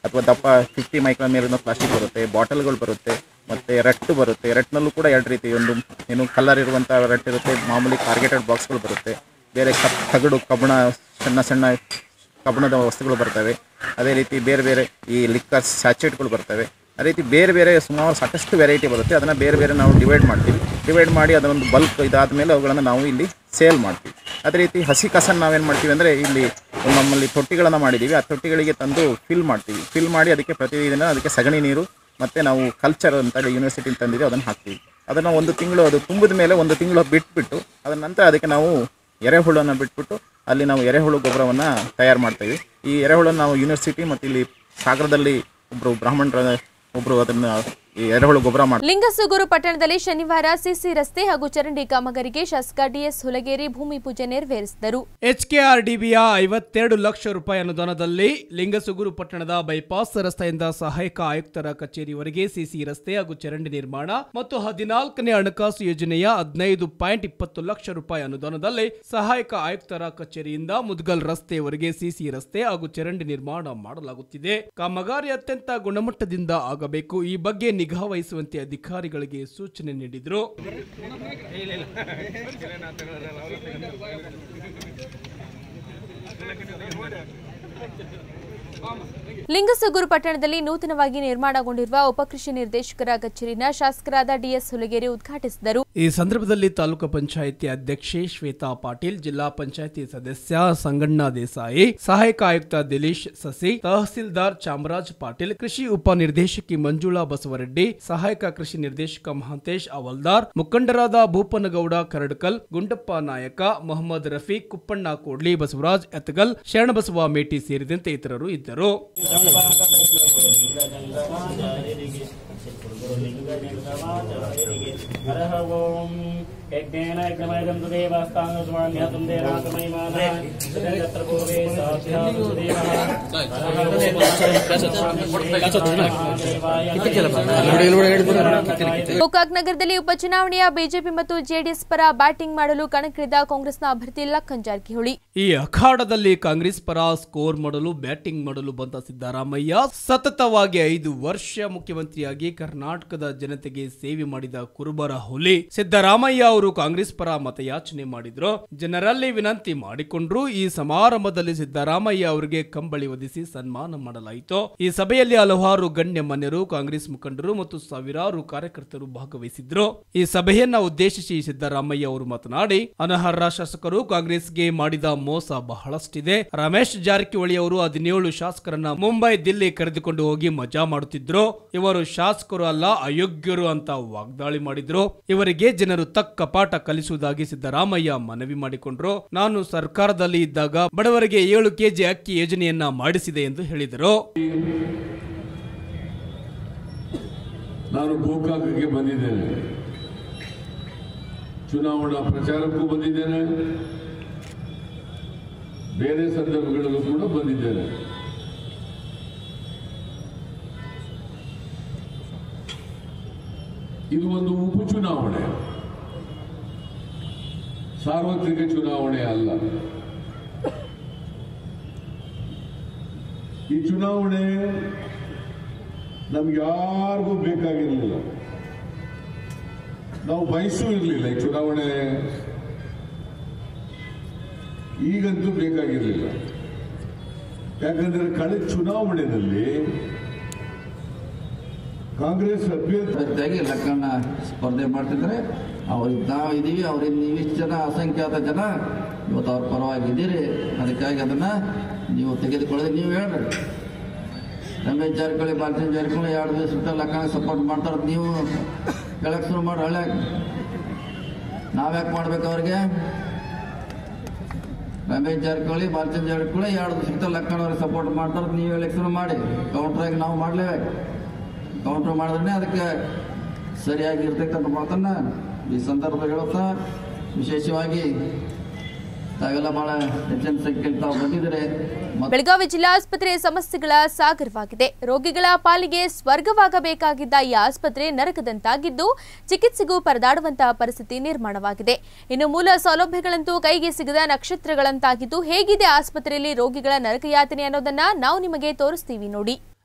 ಅಥವಾ ದಪ್ಪ ಫಿಫ್ಟಿ ಮೈಕ್ರಾನ್ ಮೇಲಿನ ಪ್ಲಾಸ್ಟಿಕ್ ಬರುತ್ತೆ ಬಾಟಲ್ಗಳು ಬರುತ್ತೆ ಮತ್ತು ರಟ್ಟು ಬರುತ್ತೆ ರಟ್ನಲ್ಲೂ ಕೂಡ ಎರಡು ರೀತಿ ಒಂದು ಏನು ಕಲರ್ ಇರುವಂಥ ರಟ್ ಇರುತ್ತೆ ಮಾಮೂಲಿ ಕಾರ್ಗೆಟೆಡ್ ಬಾಕ್ಸ್ಗಳು ಬರುತ್ತೆ ಬೇರೆ ಕಪ್ ತಗಡು ಕಬ್ಬಣ ಸಣ್ಣ ಸಣ್ಣ ಕಬ್ಬಣದ ವಸ್ತುಗಳು ಬರ್ತವೆ ಅದೇ ರೀತಿ ಬೇರೆ ಬೇರೆ ಈ ಲಿಕ್ಕರ್ ಸ್ಯಾಚೆಟ್ಗಳು ಬರ್ತವೆ ಅದೇ ರೀತಿ ಬೇರೆ ಬೇರೆ ಸುಮಾರು ಸಾಕಷ್ಟು ವೆರೈಟಿ ಬರುತ್ತೆ ಅದನ್ನು ಬೇರೆ ಬೇರೆ ನಾವು ಡಿವೈಡ್ ಮಾಡ್ತೀವಿ ಡಿವೈಡ್ ಮಾಡಿ ಅದನ್ನೊಂದು ಬಲ್ಕ್ ಇದಾದ ಮೇಲೆ ಅವುಗಳನ್ನು ನಾವು ಇಲ್ಲಿ ಸೇಲ್ ಮಾಡ್ತೀವಿ ಅದೇ ರೀತಿ ಹಸಿ ಕಸನ್ನು ನಾವೇನು ಮಾಡ್ತೀವಿ ಅಂದರೆ ಇಲ್ಲಿ ನಮ್ಮಲ್ಲಿ ತೊಟ್ಟಿಗಳನ್ನು ಮಾಡಿದ್ದೀವಿ ಆ ತೊಟ್ಟಿಗಳಿಗೆ ತಂದು ಫಿಲ್ ಮಾಡ್ತೀವಿ ಫಿಲ್ ಮಾಡಿ ಅದಕ್ಕೆ ಪ್ರತಿದಿನ ಅದಕ್ಕೆ ಸಗಣಿ ನೀರು ಮತ್ತು ನಾವು ಕಲ್ಚರ್ ಅಂತ ಯೂನಿವರ್ಸಿಟಿಲಿ ತಂದಿದ್ದೀವಿ ಅದನ್ನು ಹಾಕ್ತೀವಿ ಅದನ್ನು ಒಂದು ತಿಂಗಳು ಅದು ತುಂಬಿದ ಮೇಲೆ ಒಂದು ತಿಂಗಳು ಬಿಟ್ಬಿಟ್ಟು ಅದರ ನಂತರ ಅದಕ್ಕೆ ನಾವು ಎರೆಹುಳನ್ನು ಬಿಟ್ಬಿಟ್ಟು ಅಲ್ಲಿ ನಾವು ಎರೆಹುಳು ಗೊಬ್ಬರವನ್ನು ತಯಾರು ಮಾಡ್ತೀವಿ ಈ ಎರೆಹುಳನ್ನು ನಾವು ಯೂನಿವರ್ಸಿಟಿ ಮತ್ತು ಇಲ್ಲಿ ಸಾಗರದಲ್ಲಿ ಒಬ್ಬರು ಬ್ರಾಹ್ಮಣರ ಒಬ್ಬರು ಅದನ್ನು ಈ ಎರೆಹುಳು ಗೊಬ್ಬರ ಮಾಡ್ತಾರೆ ಲಿಂಗಸುಗೂರು ಪಟ್ಟಣದಲ್ಲಿ ಶನಿವಾರ ಸಿಸಿ ರಸ್ತೆ ಹಾಗೂ ಚರಂಡಿ ಕಾಮಗಾರಿಗೆ ಶಾಸಕ ಡಿಎಸ್ ಹುಲಗೇರಿ ಭೂಮಿ ಪೂಜೆ ನೆರವೇರಿಸಿದರು ಎಚ್ಕೆಆರ್ಡಿಬಿಯ ಐವತ್ತೆರಡು ಲಕ್ಷ ರೂಪಾಯಿ ಅನುದಾನದಲ್ಲಿ ಲಿಂಗಸುಗೂರು ಪಟ್ಟಣದ ಬೈಪಾಸ್ ರಸ್ತೆಯಿಂದ ಸಹಾಯಕ ಆಯುಕ್ತರ ಕಚೇರಿವರೆಗೆ ಸಿಸಿ ರಸ್ತೆ ಹಾಗೂ ಚರಂಡಿ ನಿರ್ಮಾಣ ಮತ್ತು ಹದಿನಾಲ್ಕನೇ ಹಣಕಾಸು ಯೋಜನೆಯ ಹದಿನೈದು ಪಾಯಿಂಟ್ ಇಪ್ಪತ್ತು ಲಕ್ಷ ರೂಪಾಯಿ ಅನುದಾನದಲ್ಲಿ ಸಹಾಯಕ ಆಯುಕ್ತರ ಕಚೇರಿಯಿಂದ ಮುದ್ಗಲ್ ರಸ್ತೆಯವರೆಗೆ ಸಿಸಿ ರಸ್ತೆ ಹಾಗೂ ಚರಂಡಿ ನಿರ್ಮಾಣ ಮಾಡಲಾಗುತ್ತಿದೆ ಕಾಮಗಾರಿ ಅತ್ಯಂತ ಗುಣಮಟ್ಟದಿಂದ ಆಗಬೇಕು ಈ ಬಗ್ಗೆ ನಿಗಾ ವಹಿಸುವಂತೆ ಅಧಿಕಾರಿಗಳಿಗೆ ಸೂಚನೆ ನೀಡಿದರು ಲಿಂಗಸುಗೂರು ಪಟ್ಟಣದಲ್ಲಿ ನೂತನವಾಗಿ ನಿರ್ಮಾಣಗೊಂಡಿರುವ ಉಪಕೃಷಿ ನಿರ್ದೇಶಕರ ಕಚೇರಿನ ಶಾಸಕರಾದ ಡಿಎಸ್ ಹುಲಗೇರಿ ಉದ್ಘಾಟಿಸಿದರು ಈ ಸಂದರ್ಭದಲ್ಲಿ ತಾಲೂಕು ಪಂಚಾಯಿತಿ ಅಧ್ಯಕ್ಷೆ ಶ್ವೇತಾ ಪಾಟೀಲ್ ಜಿಲ್ಲಾ ಪಂಚಾಯಿತಿ ಸದಸ್ಯ ಸಂಗಣ್ಣ ದೇಸಾಯಿ ಸಹಾಯಕ ಆಯುಕ್ತ ದಿಲೀಶ್ ಸಸಿ ತಹಸೀಲ್ದಾರ್ ಚಾಮರಾಜ್ ಪಾಟೀಲ್ ಕೃಷಿ ಉಪ ನಿರ್ದೇಶಕಿ ಮಂಜುಳಾ ಬಸವರೆಡ್ಡಿ ಸಹಾಯಕ ಕೃಷಿ ನಿರ್ದೇಶಕ ಮಹಾಂತೇಶ್ ಅವಲ್ದಾರ್ ಮುಖಂಡರಾದ ಭೂಪನಗೌಡ ಕರಡ್ಕಲ್ ಗುಂಡಪ್ಪ ನಾಯಕ ಮೊಹಮ್ಮದ್ ರಫೀಕ್ ಕುಪ್ಪಣ್ಣ ಕೋಡ್ಲಿ ಬಸವರಾಜ್ ಎತ್ತಗಲ್ ಶರಣಬಸವ ಮೇಟಿ ಸೇರಿದಂತೆ ಇತರರು ಇದ್ದರು हरः ओम् यज्ञेन यज्ञमयजं तु देवास्ताङ्गस्वाम्यतं देवातमयमानः तत्र पूर्वे साक्षात् देवः ಗೋಕಾಕ್ ನಗರದಲ್ಲಿ ಉಪಚುನಾವಣೆಯ ಬಿಜೆಪಿ ಮತ್ತು ಜೆಡಿಎಸ್ ಪರ ಬ್ಯಾಟಿಂಗ್ ಮಾಡಲು ಕಣಕ್ಕಿಳಿದ ಕಾಂಗ್ರೆಸ್ನ ಅಭ್ಯರ್ಥಿ ಲಖನ್ ಜಾರಕಿಹೊಳಿ ಈ ಅಖಾಡದಲ್ಲಿ ಕಾಂಗ್ರೆಸ್ ಪರ ಸ್ಕೋರ್ ಮಾಡಲು ಬ್ಯಾಟಿಂಗ್ ಮಾಡಲು ಬಂದ ಸಿದ್ದರಾಮಯ್ಯ ಸತತವಾಗಿ ಐದು ವರ್ಷ ಮುಖ್ಯಮಂತ್ರಿಯಾಗಿ ಕರ್ನಾಟಕದ ಜನತೆಗೆ ಸೇವೆ ಮಾಡಿದ ಕುರುಬರ ಹುಲಿ ಸಿದ್ದರಾಮಯ್ಯ ಅವರು ಕಾಂಗ್ರೆಸ್ ಪರ ಮತಯಾಚನೆ ಮಾಡಿದ್ರು ಜನರಲ್ಲಿ ವಿನಂತಿ ಮಾಡಿಕೊಂಡ್ರು ಈ ಸಮಾರಂಭದಲ್ಲಿ ಸಿದ್ದರಾಮಯ್ಯ ಅವರಿಗೆ ಕಂಬಳಿ ಒದಿಸಿ ಸನ್ಮಾನ ಮಾಡಲಾಯಿತು ಈ ಸಭೆಯಲ್ಲಿ ಹಲವಾರು ಗಣ್ಯಮಾನ್ಯರು ಕಾಂಗ್ರೆಸ್ ಮುಖಂಡರು ಮತ್ತು ಸಾವಿರಾರು ಕಾರ್ಯಕರ್ತರು ಭಾಗವಹಿಸಿದ್ರು ಈ ಸಭೆಯನ್ನ ಉದ್ದೇಶಿಸಿ ಸಿದ್ದರಾಮಯ್ಯ ಅವರು ಮಾತನಾಡಿ ಅನರ್ಹ ಶಾಸಕರು ಕಾಂಗ್ರೆಸ್ಗೆ ಮಾಡಿದ ಮೋಸ ಬಹಳಷ್ಟಿದೆ ರಮೇಶ್ ಜಾರಕಿಹೊಳಿ ಅವರು ಹದಿನೇಳು ಶಾಸಕರನ್ನ ಮುಂಬೈ ದಿಲ್ಲಿ ಕರೆದುಕೊಂಡು ಹೋಗಿ ಮಜಾ ಮಾಡುತ್ತಿದ್ರು ಇವರು ಶಾಸಕರು ಅಲ್ಲ ಅಯೋಗ್ಯರು ಅಂತ ವಾಗ್ದಾಳಿ ಮಾಡಿದ್ರು ಇವರಿಗೆ ಜನರು ತಕ್ಕ ಪಾಠ ಕಲಿಸುವುದಾಗಿ ಸಿದ್ದರಾಮಯ್ಯ ಮನವಿ ಮಾಡಿಕೊಂಡ್ರು ನಾನು ಸರ್ಕಾರದಲ್ಲಿ ಇದ್ದಾಗ ಬಡವರಿಗೆ ಏಳು ಕೆಜಿ ಅಕ್ಕಿ ಯೋಜನೆಯನ್ನ ಮಾಡಿಸಿದೆ ಎಂದು ಹೇಳಿದರು ನಾನು ಗೋಕಾಕಕ್ಕೆ ಬಂದಿದ್ದೇನೆ ಚುನಾವಣಾ ಪ್ರಚಾರಕ್ಕೂ ಬಂದಿದ್ದೇನೆ ಬೇರೆ ಸಂದರ್ಭಗಳಲ್ಲೂ ಕೂಡ ಬಂದಿದ್ದೇನೆ ಇದು ಒಂದು ಉಪಚುನಾವಣೆ ಸಾರ್ವತ್ರಿಕ ಚುನಾವಣೆ ಅಲ್ಲ ಈ ಚುನಾವಣೆ ನಮ್ಗೆ ಯಾರಿಗೂ ಬೇಕಾಗಿರಲಿಲ್ಲ ನಾವು ಬಯಸೂ ಇರಲಿಲ್ಲ ಈ ಚುನಾವಣೆ ಈಗಂತೂ ಬೇಕಾಗಿರಲಿಲ್ಲ ಯಾಕಂದ್ರೆ ಕಳೆದ ಚುನಾವಣೆಯಲ್ಲಿ ಕಾಂಗ್ರೆಸ್ ಅಭ್ಯರ್ಥಿ ಅಭ್ಯರ್ಥಿಯಾಗಿ ಲಕ್ಕಣ್ಣ ಸ್ಪರ್ಧೆ ಮಾಡ್ತಿದ್ರೆ ಅವ್ರಿಗೆ ನಾವು ಇದೀವಿ ಅವ್ರಿಂದ ನೀವಿಷ್ಟು ಜನ ಅಸಂಖ್ಯಾತ ಜನ ಇವತ್ತು ಅವ್ರ ಪರವಾಗಿದ್ದೀರಿ ಅದಕ್ಕಾಗಿ ಅದನ್ನ ನೀವು ತೆಗೆದುಕೊಳ್ಳೋದು ನೀವು ಹೇಳ್ರಿ ರಮೇಶ್ ಜಾರಕಿಹೊಳಿ ಭಾರತೀಯ ಜಾರಕಿಹೊಳಿ ಎರಡು ದಿವಸ ಬಿಟ್ಟು ಲಕ್ಕಣ್ಣ ಸಪೋರ್ಟ್ ಮಾಡ್ತಾರೆ ನೀವು ಹೇಳಕ್ ಶುರು ಮಾಡಿ ಹಳ್ಳ್ಯಾಗ ನಾವ್ಯಾಕೆ ಮಾಡ್ಬೇಕು ಅವ್ರಿಗೆ ರಮೇಶ್ ಜಾರಕಿಹೊಳಿ ಭಾರತೀಯ ಜಾರಕಿಹೊಳಿ ಎರಡು ದಿವಸ ಬಿಟ್ಟು ಲಕ್ಕಣ್ಣ ಅವ್ರಿಗೆ ಸಪೋರ್ಟ್ ಮಾಡ್ತಾರೆ ನೀವು ಹೇಳಕ್ ಶುರು ಮಾಡಿ ಕೌಂಟ್ರಾಗಿ ನಾವು ಮಾಡಲೇಬೇಕು ಕೌಂಟರ್ ಮಾಡಿದ್ರೆ ಅದಕ್ಕೆ ಸರಿಯಾಗಿ ಇರ್ತಕ್ಕಂಥ ಮಾತನ್ನ ಈ ಸಂದರ್ಭ ಹೇಳುತ್ತಾ ವಿಶೇಷವಾಗಿ ತಾವೆಲ್ಲ ಬಹಳ ಹೆಚ್ಚಿನ ಸಂಖ್ಯೆಯಲ್ಲಿ ತಾವು ಬಂದಿದ್ದಾರೆ ಮತ್ತು ಬೆಳಗಾವಿ ಜಿಲ್ಲಾ ಆಸ್ಪತ್ರೆ ಸಮಸ್ಯೆಗಳ ಸಾಗರವಾಗಿದೆ ರೋಗಿಗಳ ಪಾಲಿಗೆ ಸ್ವರ್ಗವಾಗಬೇಕಾಗಿದ್ದ ಈ ಆಸ್ಪತ್ರೆ ನರಕದಂತಾಗಿದ್ದು ಚಿಕಿತ್ಸೆಗೂ ಪರದಾಡುವಂತಹ ಪರಿಸ್ಥಿತಿ ನಿರ್ಮಾಣವಾಗಿದೆ ಇನ್ನು ಮೂಲ ಸೌಲಭ್ಯಗಳಂತೂ ಕೈಗೆ ಸಿಗದ ನಕ್ಷತ್ರಗಳಂತಾಗಿದ್ದು ಹೇಗಿದೆ ಆಸ್ಪತ್ರೆಯಲ್ಲಿ ರೋಗಿಗಳ ನರಕಯಾತನೆ ಅನ್ನೋದನ್ನ ನಾವು ನಿಮಗೆ ತೋರಿಸ್ತೀವಿ ನೋಡಿ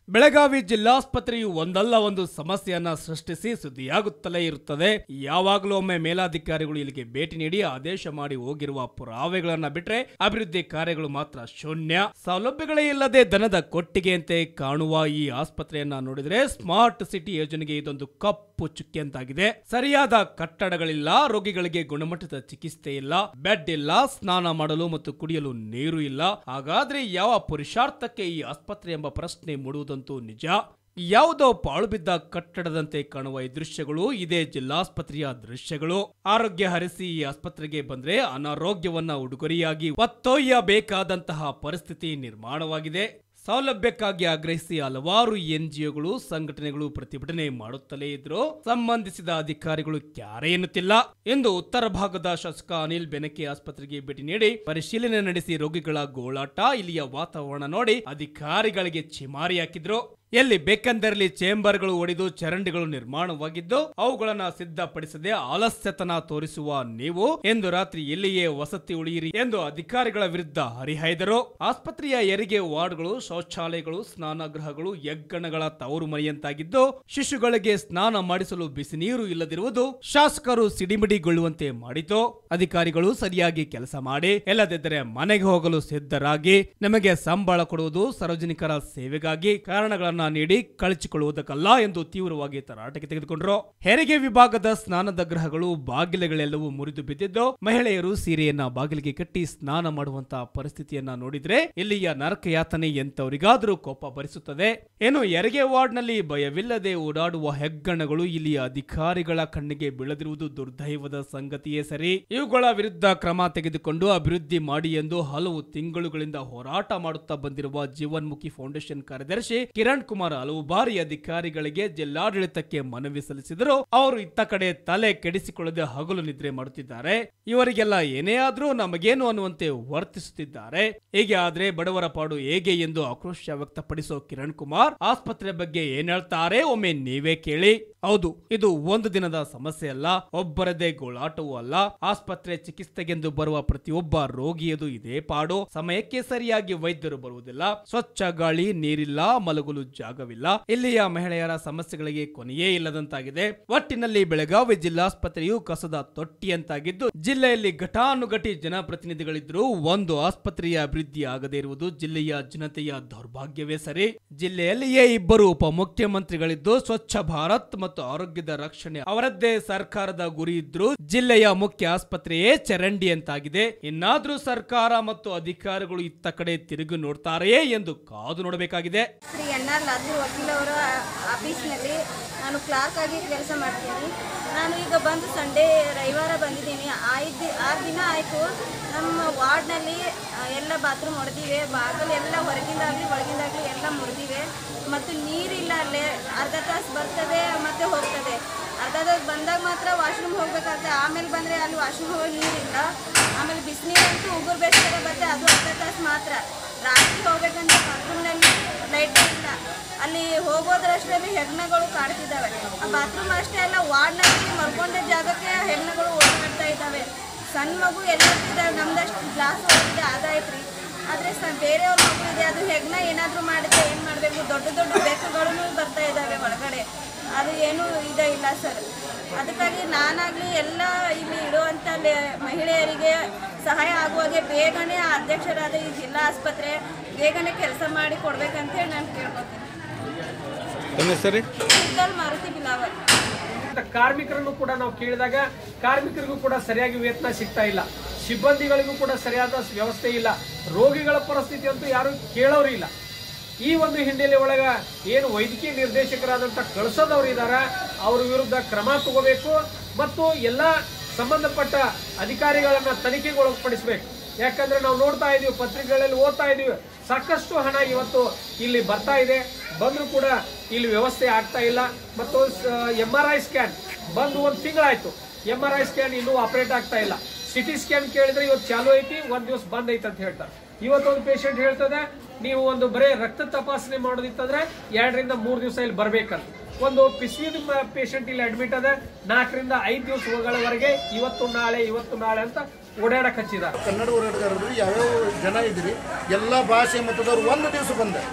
ಬೆಳಗಾವಿ ಜಿಲ್ಲಾಸ್ಪತ್ರೆಯು ಒಂದಲ್ಲ ಒಂದು ಸಮಸ್ಯೆಯನ್ನ ಸೃಷ್ಟಿಸಿ ಸುದ್ದಿಯಾಗುತ್ತಲೇ ಇರುತ್ತದೆ ಯಾವಾಗಲೂ ಒಮ್ಮೆ ಮೇಲಾಧಿಕಾರಿಗಳು ಇಲ್ಲಿಗೆ ಭೇಟಿ ನೀಡಿ ಆದೇಶ ಮಾಡಿ ಹೋಗಿರುವ ಪುರಾವೆಗಳನ್ನ ಬಿಟ್ರೆ ಅಭಿವೃದ್ಧಿ ಕಾರ್ಯಗಳು ಮಾತ್ರ ಶೂನ್ಯ ಸೌಲಭ್ಯಗಳೇ ಇಲ್ಲದೆ ದನದ ಕೊಟ್ಟಿಗೆಯಂತೆ ಕಾಣುವ ಈ ಆಸ್ಪತ್ರೆಯನ್ನ ನೋಡಿದ್ರೆ ಸ್ಮಾರ್ಟ್ ಸಿಟಿ ಯೋಜನೆಗೆ ಇದೊಂದು ಕಪ್ಪು ಚುಕ್ಕಿಯಂತಾಗಿದೆ ಸರಿಯಾದ ಕಟ್ಟಡಗಳಿಲ್ಲ ರೋಗಿಗಳಿಗೆ ಗುಣಮಟ್ಟದ ಚಿಕಿತ್ಸೆ ಇಲ್ಲ ಬೆಡ್ ಇಲ್ಲ ಸ್ನಾನ ಮಾಡಲು ಮತ್ತು ಕುಡಿಯಲು ನೀರು ಇಲ್ಲ ಹಾಗಾದ್ರೆ ಯಾವ ಪುರುಷಾರ್ಥಕ್ಕೆ ಈ ಆಸ್ಪತ್ರೆ ಎಂಬ ಪ್ರಶ್ನೆ ಮೂಡುವುದಂತೂ ನಿಜ ಯಾವುದೋ ಪಾಳು ಬಿದ್ದ ಕಟ್ಟಡದಂತೆ ಕಾಣುವ ಈ ದೃಶ್ಯಗಳು ಇದೇ ಜಿಲ್ಲಾಸ್ಪತ್ರೆಯ ದೃಶ್ಯಗಳು ಆರೋಗ್ಯ ಹರಿಸಿ ಈ ಆಸ್ಪತ್ರೆಗೆ ಬಂದ್ರೆ ಅನಾರೋಗ್ಯವನ್ನ ಉಡುಗೊರೆಯಾಗಿ ಒತ್ತೊಯ್ಯಬೇಕಾದಂತಹ ಪರಿಸ್ಥಿತಿ ನಿರ್ಮಾಣವಾಗಿದೆ ಸೌಲಭ್ಯಕ್ಕಾಗಿ ಆಗ್ರಹಿಸಿ ಹಲವಾರು ಎನ್ಜಿಒಗಳು ಸಂಘಟನೆಗಳು ಪ್ರತಿಭಟನೆ ಮಾಡುತ್ತಲೇ ಇದ್ರು ಸಂಬಂಧಿಸಿದ ಅಧಿಕಾರಿಗಳು ಕ್ಯಾರೆ ಎನ್ನುತ್ತಿಲ್ಲ ಎಂದು ಉತ್ತರ ಭಾಗದ ಶಾಸಕ ಅನಿಲ್ ಬೆನಕೆ ಆಸ್ಪತ್ರೆಗೆ ಭೇಟಿ ನೀಡಿ ಪರಿಶೀಲನೆ ನಡೆಸಿ ರೋಗಿಗಳ ಗೋಳಾಟ ಇಲ್ಲಿಯ ವಾತಾವರಣ ನೋಡಿ ಅಧಿಕಾರಿಗಳಿಗೆ ಚಿಮಾರಿ ಹಾಕಿದ್ರು ಎಲ್ಲಿ ಬೇಕೆಂದರಲ್ಲಿ ಚೇಂಬರ್ಗಳು ಒಡೆದು ಚರಂಡಿಗಳು ನಿರ್ಮಾಣವಾಗಿದ್ದು ಅವುಗಳನ್ನ ಸಿದ್ಧಪಡಿಸದೆ ಆಲಸ್ಯತನ ತೋರಿಸುವ ನೀವು ಎಂದು ರಾತ್ರಿ ಎಲ್ಲಿಯೇ ವಸತಿ ಉಳಿಯಿರಿ ಎಂದು ಅಧಿಕಾರಿಗಳ ವಿರುದ್ಧ ಹರಿಹಾಯ್ದರು ಆಸ್ಪತ್ರೆಯ ಹೆರಿಗೆ ವಾರ್ಡ್ಗಳು ಶೌಚಾಲಯಗಳು ಸ್ನಾನಗೃಹಗಳು ಯಗ್ಗಣಗಳ ತವರು ಮನೆಯಂತಾಗಿದ್ದು ಶಿಶುಗಳಿಗೆ ಸ್ನಾನ ಮಾಡಿಸಲು ಬಿಸಿ ನೀರು ಇಲ್ಲದಿರುವುದು ಶಾಸಕರು ಸಿಡಿಮಿಡಿಗೊಳ್ಳುವಂತೆ ಮಾಡಿತು ಅಧಿಕಾರಿಗಳು ಸರಿಯಾಗಿ ಕೆಲಸ ಮಾಡಿ ಎಲ್ಲದಿದ್ದರೆ ಮನೆಗೆ ಹೋಗಲು ಸಿದ್ಧರಾಗಿ ನಮಗೆ ಸಂಬಳ ಕೊಡುವುದು ಸಾರ್ವಜನಿಕರ ಸೇವೆಗಾಗಿ ಕಾರಣಗಳನ್ನ ನೀಡಿ ಕಳಚಿಕೊಳ್ಳುವುದಕ್ಕಲ್ಲ ಎಂದು ತೀವ್ರವಾಗಿ ತರಾಟೆಗೆ ತೆಗೆದುಕೊಂಡರು ಹೆರಿಗೆ ವಿಭಾಗದ ಸ್ನಾನದ ಗೃಹಗಳು ಬಾಗಿಲುಗಳೆಲ್ಲವೂ ಮುರಿದು ಬಿದ್ದಿದ್ದು ಮಹಿಳೆಯರು ಸೀರೆಯನ್ನ ಬಾಗಿಲಿಗೆ ಕಟ್ಟಿ ಸ್ನಾನ ಮಾಡುವಂತಹ ಪರಿಸ್ಥಿತಿಯನ್ನ ನೋಡಿದ್ರೆ ಇಲ್ಲಿಯ ನರಕ ಯಾತನೆ ಎಂತವರಿಗಾದರೂ ಕೋಪ ಭರಿಸುತ್ತದೆ ಏನು ಹೆರಿಗೆ ವಾರ್ಡ್ನಲ್ಲಿ ಭಯವಿಲ್ಲದೆ ಓಡಾಡುವ ಹೆಗ್ಗಣಗಳು ಇಲ್ಲಿಯ ಅಧಿಕಾರಿಗಳ ಕಣ್ಣಿಗೆ ಬೀಳದಿರುವುದು ದುರ್ದೈವದ ಸಂಗತಿಯೇ ಸರಿ ಇವುಗಳ ವಿರುದ್ಧ ಕ್ರಮ ತೆಗೆದುಕೊಂಡು ಅಭಿವೃದ್ಧಿ ಮಾಡಿ ಎಂದು ಹಲವು ತಿಂಗಳುಗಳಿಂದ ಹೋರಾಟ ಮಾಡುತ್ತಾ ಬಂದಿರುವ ಜೀವನ್ಮುಖಿ ಫೌಂಡೇಶನ್ ಕಾರ್ಯದರ್ಶಿ ಕಿರಣ್ ಕುಮಾರ್ ಹಲವು ಬಾರಿ ಅಧಿಕಾರಿಗಳಿಗೆ ಜಿಲ್ಲಾಡಳಿತಕ್ಕೆ ಮನವಿ ಸಲ್ಲಿಸಿದರು ಅವರು ಇತ್ತ ಕಡೆ ತಲೆ ಕೆಡಿಸಿಕೊಳ್ಳದೆ ಹಗಲು ನಿದ್ರೆ ಮಾಡುತ್ತಿದ್ದಾರೆ ಇವರಿಗೆಲ್ಲ ಏನೇ ಆದ್ರೂ ನಮಗೇನು ಅನ್ನುವಂತೆ ವರ್ತಿಸುತ್ತಿದ್ದಾರೆ ಹೀಗೆ ಆದ್ರೆ ಬಡವರ ಪಾಡು ಹೇಗೆ ಎಂದು ಆಕ್ರೋಶ ವ್ಯಕ್ತಪಡಿಸೋ ಕಿರಣ್ ಕುಮಾರ್ ಆಸ್ಪತ್ರೆ ಬಗ್ಗೆ ಏನ್ ಹೇಳ್ತಾರೆ ಒಮ್ಮೆ ನೀವೇ ಕೇಳಿ ಹೌದು ಇದು ಒಂದು ದಿನದ ಸಮಸ್ಯೆ ಅಲ್ಲ ಒಬ್ಬರದೇ ಗೋಳಾಟವೂ ಅಲ್ಲ ಆಸ್ಪತ್ರೆ ಚಿಕಿತ್ಸೆಗೆಂದು ಬರುವ ಪ್ರತಿಯೊಬ್ಬ ರೋಗಿಯದು ಇದೇ ಪಾಡು ಸಮಯಕ್ಕೆ ಸರಿಯಾಗಿ ವೈದ್ಯರು ಬರುವುದಿಲ್ಲ ಸ್ವಚ್ಛ ಗಾಳಿ ನೀರಿಲ್ಲ ಮಲಗಲು ಜಾಗವಿಲ್ಲ ಇಲ್ಲಿಯ ಮಹಿಳೆಯರ ಸಮಸ್ಯೆಗಳಿಗೆ ಕೊನೆಯೇ ಇಲ್ಲದಂತಾಗಿದೆ ಒಟ್ಟಿನಲ್ಲಿ ಬೆಳಗಾವಿ ಜಿಲ್ಲಾಸ್ಪತ್ರೆಯು ಕಸದ ತೊಟ್ಟಿಯಂತಾಗಿದ್ದು ಜಿಲ್ಲೆಯಲ್ಲಿ ಘಟಾನುಘಟಿ ಜನಪ್ರತಿನಿಧಿಗಳಿದ್ರು ಒಂದು ಆಸ್ಪತ್ರೆಯ ಅಭಿವೃದ್ಧಿ ಆಗದೇ ಇರುವುದು ಜಿಲ್ಲೆಯ ಜನತೆಯ ದೌರ್ಭಾಗ್ಯವೇ ಸರಿ ಜಿಲ್ಲೆಯಲ್ಲಿಯೇ ಇಬ್ಬರು ಉಪಮುಖ್ಯಮಂತ್ರಿಗಳಿದ್ದು ಸ್ವಚ್ಛ ಭಾರತ್ ಮತ್ತು ಆರೋಗ್ಯದ ರಕ್ಷಣೆ ಅವರದ್ದೇ ಸರ್ಕಾರದ ಗುರಿ ಇದ್ರು ಜಿಲ್ಲೆಯ ಮುಖ್ಯ ಆಸ್ಪತ್ರೆಯೇ ಚರಂಡಿ ಅಂತಾಗಿದೆ ಇನ್ನಾದ್ರೂ ಸರ್ಕಾರ ಮತ್ತು ಅಧಿಕಾರಿಗಳು ಇತ್ತ ಕಡೆ ತಿರುಗಿ ನೋಡ್ತಾರೆಯೇ ಎಂದು ಕಾದು ನೋಡಬೇಕಾಗಿದೆ ಶ್ರೀ ಎನ್ ಆರ್ ಲಾತೂರ್ ವಕೀಲ್ ಅವರ ಆಫೀಸ್ನಲ್ಲಿ ನಾನು ಕ್ಲಾರ್ಕ್ ಆಗಿ ಕೆಲಸ ಮಾಡ್ತೀನಿ ನಾನು ಈಗ ಬಂದು ಸಂಡೇ ರವಿವಾರ ಬಂದಿದ್ದೀನಿ ಐದು ಆರು ದಿನ ಆಯಿತು ನಮ್ಮ ವಾರ್ಡ್ನಲ್ಲಿ ಆ, ಎಲ್ಲ ಬಾತ್ರೂಮ್ ಹೊಡೆದಿವೆ ಬಾಗಿಲು ಎಲ್ಲ ಹೊರಗಿಂದಾಗಲಿ ಒಳಗಿಂದಾಗಲಿ ಎಲ್ಲ ಮುರಿದಿವೆ ಮತ್ತು ನೀರಿಲ್ಲ ಅಲ್ಲೇ ಅರ್ಧ ತಾಸು ಬರ್ತದೆ ಮತ್ತು ಹೋಗ್ತದೆ ಅರ್ಧ ತಾಸು ಬಂದಾಗ ಮಾತ್ರ ವಾಶ್ರೂಮ್ ಹೋಗ್ಬೇಕಾಗ್ತದೆ ಆಮೇಲೆ ಬಂದರೆ ಅಲ್ಲಿ ವಾಶ್ರೂಮ್ ಹೋಗಿ ನೀರಿಲ್ಲ ಆಮೇಲೆ ಬಿಸಿನೀರಂತೂ ಉಗುರು ಬೇಸ್ತರ ಬರುತ್ತೆ ಅದು ಅರ್ಧ ತಾಸು ಮಾತ್ರ ರಾತ್ರಿ ಹೋಗ್ಬೇಕಂದ್ರೆ ಬಾತ್ರೂಮ್ನಲ್ಲಿ ಲೈಟ್ ಇಲ್ಲ ಅಲ್ಲಿ ಹೋಗೋದ್ರಷ್ಟರಲ್ಲಿ ಹೆಗ್ಣಗಳು ಕಾಡ್ತಿದ್ದಾವೆ ಆ ಬಾತ್ರೂಮ್ ಅಷ್ಟೇ ಅಲ್ಲ ವಾರ್ಡ್ನಲ್ಲಿ ಮಲ್ಕೊಂಡ ಜಾಗಕ್ಕೆ ಹೆಗ್ಣಗಳು ಓಡಾಡ್ತಾ ಇದ್ದಾವೆ ಸಣ್ಣ ಮಗು ಎಲ್ಲ ಇದ್ದಾವೆ ನಮ್ದಷ್ಟು ಗ್ಲಾಸ್ ಹೋಗಿದೆ ಅದಾಯ್ತು ರೀ ಆದರೆ ಸ ಬೇರೆಯವ್ರ ಮಗು ಇದೆ ಅದು ಹೆಗ್ಣ ಏನಾದರೂ ಮಾಡಿದ್ರೆ ಏನು ಮಾಡಬೇಕು ದೊಡ್ಡ ದೊಡ್ಡ ಬೆಕ್ಕುಗಳು ಬರ್ತಾ ಇದ್ದಾವೆ ಒಳಗಡೆ ಅದು ಏನೂ ಇದೇ ಇಲ್ಲ ಸರ್ ಅದಕ್ಕಾಗಿ ನಾನಾಗಲಿ ಎಲ್ಲ ಇಲ್ಲಿ ಇಡುವಂಥ ಲೆ- ಮಹಿಳೆಯರಿಗೆ ಸಹಾಯ ಆಗುವಾಗೆ ಬೇಗನೆ ಆ ಅಧ್ಯಕ್ಷರಾದ ಈ ಜಿಲ್ಲಾ ಆಸ್ಪತ್ರೆ ಬೇಗನೆ ಕೆಲಸ ಮಾಡಿ ಕೊಡ್ಬೇಕಂತೇಳಿ ನಾನು ಕೇಳ್ಕೊತೀನಿ ಸಿದ್ದಲ್ ಮಾರುತಿ ಬಿಲಾವರ್ ಕಾರ್ಮಿಕರನ್ನು ಕೂಡ ನಾವು ಕೇಳಿದಾಗ ಕಾರ್ಮಿಕರಿಗೂ ಕೂಡ ಸರಿಯಾಗಿ ವೇತನ ಸಿಗ್ತಾ ಇಲ್ಲ ಸಿಬ್ಬಂದಿಗಳಿಗೂ ಕೂಡ ಸರಿಯಾದ ವ್ಯವಸ್ಥೆ ಇಲ್ಲ ರೋಗಿಗಳ ಪರಿಸ್ಥಿತಿ ಅಂತೂ ಯಾರು ಕೇಳೋರು ಇಲ್ಲ ಈ ಒಂದು ಹಿನ್ನೆಲೆ ಒಳಗ ಏನು ವೈದ್ಯಕೀಯ ನಿರ್ದೇಶಕರಾದಂಥ ಕಳಿಸೋದವ್ರು ಇದಾರ ಅವ್ರ ವಿರುದ್ಧ ಕ್ರಮ ತಗೋಬೇಕು ಮತ್ತು ಎಲ್ಲ ಸಂಬಂಧಪಟ್ಟ ಅಧಿಕಾರಿಗಳನ್ನ ತನಿಖೆಗೆ ಒಳಪಡಿಸಬೇಕು ಯಾಕಂದ್ರೆ ನಾವು ನೋಡ್ತಾ ಇದೀವಿ ಪತ್ರಿಕೆಗಳಲ್ಲಿ ಓದ್ತಾ ಇದೀವಿ ಸಾಕಷ್ಟು ಹಣ ಇವತ್ತು ಇಲ್ಲಿ ಬರ್ತಾ ಇದೆ ಬಂದರೂ ಕೂಡ ಇಲ್ಲಿ ವ್ಯವಸ್ಥೆ ಆಗ್ತಾ ಇಲ್ಲ ಮತ್ತು ಎಂ ಆರ್ ಐ ಸ್ಕ್ಯಾನ್ ಬಂದು ಒಂದು ತಿಂಗಳಾಯ್ತು ಎಂ ಆರ್ ಐ ಸ್ಕ್ಯಾನ್ ಇನ್ನೂ ಆಪರೇಟ್ ಆಗ್ತಾ ಇಲ್ಲ ಸಿಟಿ ಸ್ಕ್ಯಾನ್ ಕೇಳಿದ್ರೆ ಇವತ್ತು ಚಾಲು ಐತಿ ಒಂದ್ ದಿವಸ ಬಂದ್ ಐತಿ ಅಂತ ಹೇಳ್ತಾರೆ ಇವತ್ತೊಂದು ಪೇಷಂಟ್ ಹೇಳ್ತದೆ ನೀವು ಒಂದು ಬರೇ ರಕ್ತ ತಪಾಸಣೆ ಮಾಡೋದಿತ್ತಂದ್ರೆ ಎರಡರಿಂದ ಮೂರು ದಿವಸ ಇಲ್ಲಿ ಬರ್ಬೇಕಂತ ಒಂದು ಪಿಸ್ವಿದ ಪೇಷಂಟ್ ಇಲ್ಲಿ ಅಡ್ಮಿಟ್ ಅದ ನಾಲ್ಕರಿಂದ ಐದು ದಿವಸಗಳವರೆಗೆ ಇವತ್ತು ನಾಳೆ ಇವತ್ತು ನಾಳೆ ಅಂತ ಓಡಾಡಕ್ ಹಚ್ಚಿದ್ದಾರೆ ಕನ್ನಡ ಹೋರಾಟಗಾರರು ಯಾವ್ಯಾವ ಜನ ಇದ್ರಿ ಎಲ್ಲ ಭಾಷೆ ಮತದವ್ರು ಒಂದು ದಿವಸ ಬಂದ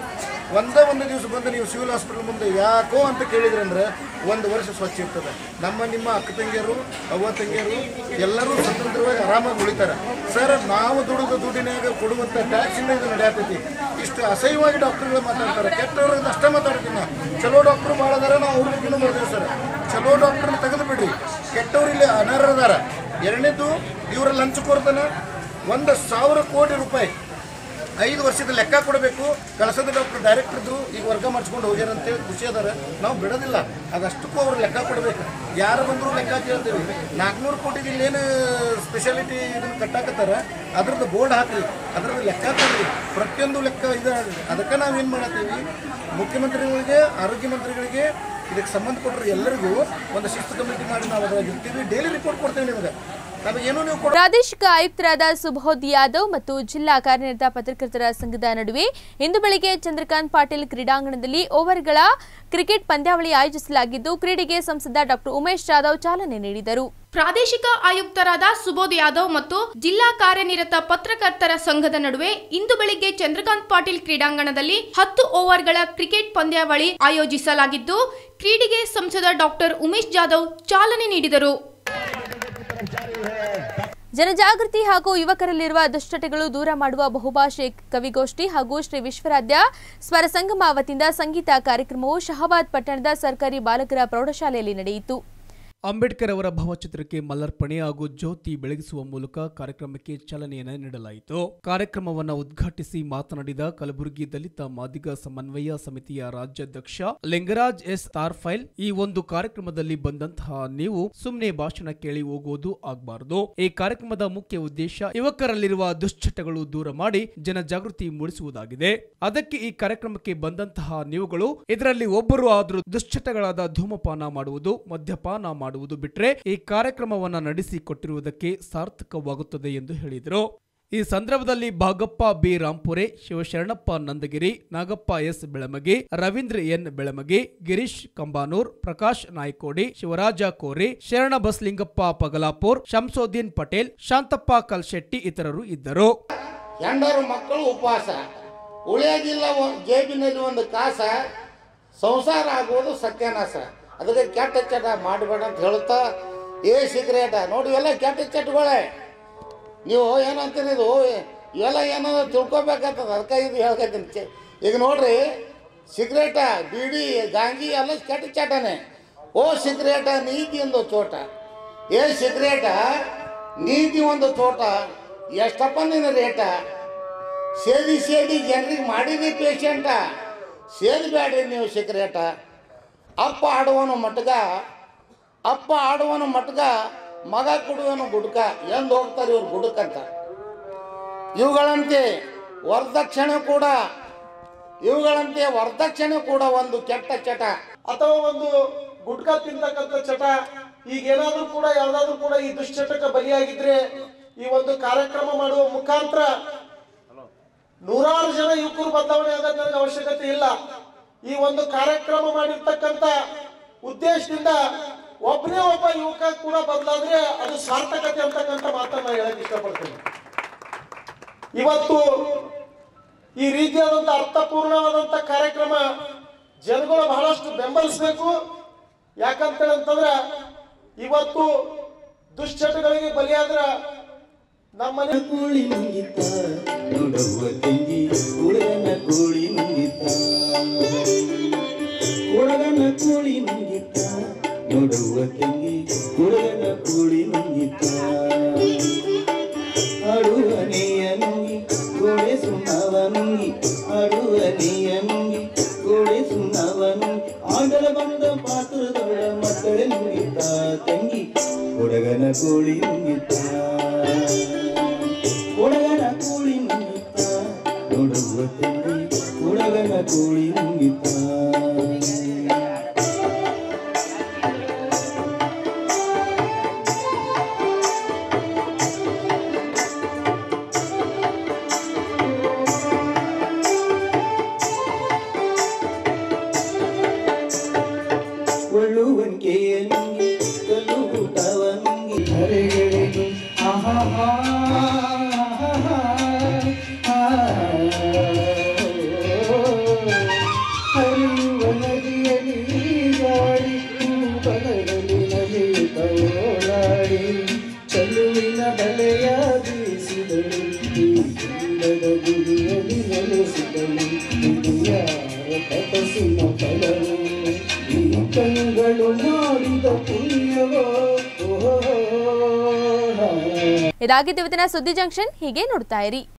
ಒಂದೇ ಒಂದು ದಿವಸ ಬಂದು ನೀವು ಸಿವಿಲ್ ಹಾಸ್ಪಿಟಲ್ ಮುಂದೆ ಯಾಕೋ ಅಂತ ಕೇಳಿದ್ರಿ ಅಂದ್ರೆ ಒಂದು ವರ್ಷ ಸ್ವಚ್ಛ ಇರ್ತದೆ ನಮ್ಮ ನಿಮ್ಮ ಅಕ್ಕ ತಂಗಿಯರು ಅವ್ವ ತಂಗಿಯರು ಎಲ್ಲರೂ ಸ್ವತಂತ್ರವಾಗಿ ಆರಾಮಾಗಿ ಉಳಿತಾರೆ ಸರ್ ನಾವು ದುಡಿದ ದುಡ್ಡಿನಾಗ ಕೊಡುವಂಥ ಟ್ಯಾಕ್ಸಿಂದ ಇದು ನಡೆಯತೈತಿ ಇಷ್ಟು ಅಸಹ್ಯವಾಗಿ ಡಾಕ್ಟರ್ಗಳು ಮಾತಾಡ್ತಾರೆ ಕೆಟ್ಟವರು ಅಷ್ಟೇ ಮಾತಾಡ್ತೀನಿ ನಾವು ಚಲೋ ಡಾಕ್ಟ್ರು ಭಾಳ ಅದಾರ ನಾವು ಅವ್ರ ಬಗ್ಗೆನೂ ಬರ್ತೀವಿ ಸರ್ ಚಲೋ ಡಾಕ್ಟ್ರನ್ನ ತೆಗೆದು ಬಿಡ್ರಿ ಕೆಟ್ಟವ್ರು ಇಲ್ಲಿ ಅನರ್ಹದಾರ ಎರಡನೇದು ಇವರ ಲಂಚ ಕೊಡ್ತಾನೆ ಒಂದು ಸಾವಿರ ಕೋಟಿ ರೂಪಾಯಿ ಐದು ವರ್ಷದ ಲೆಕ್ಕ ಕೊಡಬೇಕು ಕಳಸದ ಡಾಕ್ಟರ್ ಡೈರೆಕ್ಟರ್ದು ಈಗ ವರ್ಗ ಮಾಡಿಸ್ಕೊಂಡು ಹೋಗ್ಯಾರ ಅಂತೇಳಿ ಖುಷಿ ಅದಾರ ನಾವು ಬಿಡೋದಿಲ್ಲ ಅದಷ್ಟಕ್ಕೂ ಅವ್ರು ಲೆಕ್ಕ ಕೊಡಬೇಕು ಯಾರು ಬಂದರೂ ಲೆಕ್ಕ ಕೇಳ್ತೀವಿ ನಾಲ್ಕುನೂರು ಕೋಟಿಗೆ ಇಲ್ಲೇನು ಸ್ಪೆಷಾಲಿಟಿ ಇದನ್ನು ಕಟ್ಟಾಕತ್ತಾರ ಅದ್ರದ್ದು ಬೋರ್ಡ್ ಹಾಕ್ರಿ ಅದ್ರದ್ದು ಲೆಕ್ಕ ಕೊಡ್ರಿ ಪ್ರತಿಯೊಂದು ಲೆಕ್ಕ ಇದೆ ಅದಕ್ಕೆ ನಾವು ಏನು ಮಾಡತ್ತೀವಿ ಮುಖ್ಯಮಂತ್ರಿಗಳಿಗೆ ಆರೋಗ್ಯ ಮಂತ್ರಿಗಳಿಗೆ ಇದಕ್ಕೆ ಸಂಬಂಧಪಟ್ಟರು ಎಲ್ಲರಿಗೂ ಒಂದು ಶಿಸ್ತು ಕಮಿಟಿ ಮಾಡಿ ನಾವು ಅದ್ರಾಗ ಇರ್ತೀವಿ ಡೈಲಿ ರಿಪೋರ್ಟ್ ಕೊಡ್ತೇವೆ ನಿಮಗೆ ನಮಗೇನು ನೀವು ಕೊಡ ಪ್ರಾದೇಶಿಕ ಆಯುಕ್ತರಾದ ಸುಬೋಧ್ ಯಾದವ್ ಮತ್ತು ಜಿಲ್ಲಾ ಕಾರ್ಯನಿರತ ಪತ್ರಕರ್ತರ ಸಂಘದ ನಡುವೆ ಇಂದು ಬೆಳಗ್ಗೆ ಚಂದ್ರಕಾಂತ್ ಪಾಟೀಲ್ ಕ್ರೀಡಾಂಗಣದಲ್ಲಿ ಓವರ್ಗಳ ಕ್ರಿಕೆಟ್ ಪಂದ್ಯಾವಳಿ ಆಯೋಜಿಸಲಾಗಿದ್ದು ಕ್ರೀಡೆಗೆ ಸಂಸದ ಡಾಕ್ಟರ್ ಉಮೇಶ್ ಜಾಧವ್ ಚಾಲನೆ ನೀಡಿದರು ಪ್ರಾದೇಶಿಕ ಆಯುಕ್ತರಾದ ಸುಬೋಧ್ ಯಾದವ್ ಮತ್ತು ಜಿಲ್ಲಾ ಕಾರ್ಯನಿರತ ಪತ್ರಕರ್ತರ ಸಂಘದ ನಡುವೆ ಇಂದು ಬೆಳಿಗ್ಗೆ ಚಂದ್ರಕಾಂತ್ ಪಾಟೀಲ್ ಕ್ರೀಡಾಂಗಣದಲ್ಲಿ ಹತ್ತು ಓವರ್ಗಳ ಕ್ರಿಕೆಟ್ ಪಂದ್ಯಾವಳಿ ಆಯೋಜಿಸಲಾಗಿದ್ದು ಕ್ರೀಡೆಗೆ ಸಂಸದ ಡಾಕ್ಟರ್ ಉಮೇಶ್ ಜಾಧವ್ ಚಾಲನೆ ನೀಡಿದರು ಜನಜಾಗೃತಿ ಹಾಗೂ ಯುವಕರಲ್ಲಿರುವ ದುಶ್ಚಟಗಳು ದೂರ ಮಾಡುವ ಬಹುಭಾಷೆ ಕವಿಗೋಷ್ಠಿ ಹಾಗೂ ಶ್ರೀ ವಿಶ್ವರಾಧ್ಯ ಸ್ವರ ಸಂಗಮ ವತಿಯಿಂದ ಸಂಗೀತ ಕಾರ್ಯಕ್ರಮವು ಶಹಾಬಾದ್ ಪಟ್ಟಣದ ಸರ್ಕಾರಿ ಬಾಲಕರ ಪ್ರೌಢಶಾಲೆಯಲ್ಲಿ ನಡೆಯಿತು ಅಂಬೇಡ್ಕರ್ ಅವರ ಭಾವಚಿತ್ರಕ್ಕೆ ಮಲ್ಲರ್ಪಣೆ ಹಾಗೂ ಜ್ಯೋತಿ ಬೆಳಗಿಸುವ ಮೂಲಕ ಕಾರ್ಯಕ್ರಮಕ್ಕೆ ಚಾಲನೆಯನ್ನು ನೀಡಲಾಯಿತು ಕಾರ್ಯಕ್ರಮವನ್ನು ಉದ್ಘಾಟಿಸಿ ಮಾತನಾಡಿದ ಕಲಬುರಗಿ ದಲಿತ ಮಾದಿಗ ಸಮನ್ವಯ ಸಮಿತಿಯ ರಾಜ್ಯಾಧ್ಯಕ್ಷ ಲಿಂಗರಾಜ್ ಎಸ್ ತಾರ್ಫೈಲ್ ಈ ಒಂದು ಕಾರ್ಯಕ್ರಮದಲ್ಲಿ ಬಂದಂತಹ ನೀವು ಸುಮ್ಮನೆ ಭಾಷಣ ಕೇಳಿ ಹೋಗುವುದು ಆಗಬಾರದು ಈ ಕಾರ್ಯಕ್ರಮದ ಮುಖ್ಯ ಉದ್ದೇಶ ಯುವಕರಲ್ಲಿರುವ ದುಶ್ಚಟಗಳು ದೂರ ಮಾಡಿ ಜನಜಾಗೃತಿ ಮೂಡಿಸುವುದಾಗಿದೆ ಅದಕ್ಕೆ ಈ ಕಾರ್ಯಕ್ರಮಕ್ಕೆ ಬಂದಂತಹ ನೀವುಗಳು ಇದರಲ್ಲಿ ಒಬ್ಬರು ಆದರೂ ದುಶ್ಚಟಗಳಾದ ಧೂಮಪಾನ ಮಾಡುವುದು ಮದ್ಯಪಾನ ಮಾಡುವುದು ಬಿಟ್ರೆ ಈ ಕಾರ್ಯಕ್ರಮವನ್ನ ನಡೆಸಿ ಕೊಟ್ಟಿರುವುದಕ್ಕೆ ಸಾರ್ಥಕವಾಗುತ್ತದೆ ಎಂದು ಹೇಳಿದರು ಈ ಸಂದರ್ಭದಲ್ಲಿ Bhagappa B Rampure Shivasharanappa Nandagiri Nagappa S Belamagi Ravindra N Belamagi Girish Kambanur Prakash Naikodi Shivaraja Kori Sharana ಬಸ್ಲಿಂಗಪ್ಪ ಪಗಲಾಪುರ್ ಶಂಸೋದ್ದೀನ್ Patel Shantappa ಕಲ್ಶೆಟ್ಟಿ ಇತರರು ಇದ್ದರು ಹೆಂಡರು ಮಕ್ಕಳು ಉಪವಾಸ ಉಳಿಯೋದಿಲ್ಲ ಒ- ಜೇಬಿನಲ್ಲಿ ಒಂದು ಕಾಸ ಸಂಸಾರ ಆಗುವುದು ಸತ್ಯನಾಶ ಅದಕ್ಕೆ ಕೆಟ್ಟ ಚಟ ಮಾಡಬೇಡ ಅಂತ ಹೇಳ್ತಾ ಏ ಸಿಗರೇಟ ನೋಡಿ ಇವೆಲ್ಲ ಕೆಟ್ಟ ಚಟಗಳೇ ನೀವು ಏನಂತೀರಿ ಇದು ಇವೆಲ್ಲ ಏನೋ ತಿಳ್ಕೊಬೇಕಾಗ್ತದೆ ಅದಕ್ಕೆ ಇದು ಹೇಳ್ಕತ್ತೀನಿ ಚೆ- ಈಗ ನೋಡ್ರಿ ಸಿಗರೇಟ ಬೀಡಿ ಗಾಂಜಿ ಎಲ್ಲ ಕೆಟ್ಟ ಚಟನೇ ಓ ಸಿಗರೇಟ ನೀತಿ ಒಂದು ಚೋಟ ಏ ಸಿಗರೇಟ ನೀತಿ ಒಂದು ಚೋಟ ಎಷ್ಟಪ್ಪ ನಿನ್ನ ರೇಟ ಸೇದಿ ಸೇದಿ ಜನರಿಗೆ ಮಾಡಿದಿ ಪೇಷಂಟ ಸೇದಬೇಡ್ರಿ ನೀವು ಸಿಗರೇಟ ಅಪ್ಪ ಆಡುವನು ಮಟ್ಗ ಅಪ್ಪ ಆಡುವನು ಮಟ್ಗ ಮಗ ಕುಡುವನು ಗುಡ್ಕ ಎಂದು ಹೋಗ್ತಾರೆ ಇವ್ರು ಗುಡ್ಕಂತ ಇವುಗಳಂತೆ ವರದಕ್ಷಿಣೆ ಕೂಡ ಇವುಗಳಂತೆ ವರದಕ್ಷಿಣೆ ಕೂಡ ಒಂದು ಕೆಟ್ಟ ಚಟ ಅಥವಾ ಒಂದು ಗುಟ್ಕಾ ತಿಂತಕ್ಕಂಥ ಚಟ ಈಗ ಏನಾದ್ರೂ ಕೂಡ ಯಾವ್ದಾದ್ರು ಕೂಡ ಈ ದುಶ್ಚಟಕ್ಕೆ ಬಲಿಯಾಗಿದ್ರೆ ಈ ಒಂದು ಕಾರ್ಯಕ್ರಮ ಮಾಡುವ ಮುಖಾಂತರ ನೂರಾರು ಜನ ಯುವಕರು ಬದಲಾವಣೆ ಆಗೋದ್ ನನಗೆ ಅವಶ್ಯಕತೆ ಇಲ್ಲ ಈ ಒಂದು ಕಾರ್ಯಕ್ರಮ ಮಾಡಿರ್ತಕ್ಕಂಥ ಉದ್ದೇಶದಿಂದ ಒಬ್ಬನೇ ಒಬ್ಬ ಯುವಕ ಕೂಡ ಬದಲಾದ್ರೆ ಅದು ಸಾರ್ಥಕತೆ ಅಂತಕ್ಕಂಥ ಮಾತನ್ನ ಹೇಳಕ್ ಇಷ್ಟಪಡ್ತೀನಿ ಇವತ್ತು ಈ ರೀತಿಯಾದಂಥ ಅರ್ಥಪೂರ್ಣವಾದಂಥ ಕಾರ್ಯಕ್ರಮ ಜನಗಳು ಬಹಳಷ್ಟು ಬೆಂಬಲಿಸಬೇಕು ಯಾಕಂತೇಳಂತಂದ್ರ ಇವತ್ತು ದುಶ್ಚಟಗಳಿಗೆ ಬಲಿಯಾದ್ರ ನಮ್ಮನೆ ಕೋಳಿ ನುಂಗಿತ ನೋಡವ್ವ ತಂಗಿ ಹುಡುಗನ ಕೋಳಿ ನುಂಗಿತ ಹುಡುಗನ ಕೋಳಿ ನುಂಗಿತ ನೋಡವ್ವ ತಂಗಿ ಹುಡುಗನ ಕೋಳಿ ನುಂಗಿತ ಅಡುವ ನೀಯ ನುಂಗಿ ಗೋಡೆ ಸುಣ್ಣವ ನುಂಗಿ ಅಡುವ ನೀಯ ನುಂಗಿ ಗೋಡೆ ಸುಣ್ಣವ ನುಂಗಿ ಆಗಲ ಬಂದ ಪಾತ್ರದೊಳ ಮಕ್ಕಳ ನುಂಗಿತ ತಂಗಿ ಹುಡುಗನ ಕೋಳಿ ನುಂಗಿತ ಹುಡುಗನ ಕೋಳಿ ನುಂಗಿತ ನೋಡುವ ತಂಗಿ ಹುಡುಗನ ಕೋಳಿ ನುಂಗಿತ ಒಳ್ಳುವಂಕೆಯ ನುಂಗಿ ಕಲ್ಲು ಊಟವ ನುಂಗಿ ಹರೆಗೆಳೆದು ಆಹಾ ಬರಲಿ ಹಿರಿಯರ ತಪಸ್ಸಿನ ಫಲವೋ ಈ ಕಣ್ಗಳು ಮಾಡಿದ ಪುಣ್ಯವೋ ಓಹೋ ಇದಾಗಿದ್ದು ಇವತ್ತಿನ ಸುದ್ದಿ ಜಂಕ್ಷನ್ ಹೀಗೆ ನೋಡ್ತಾ ಇರಿ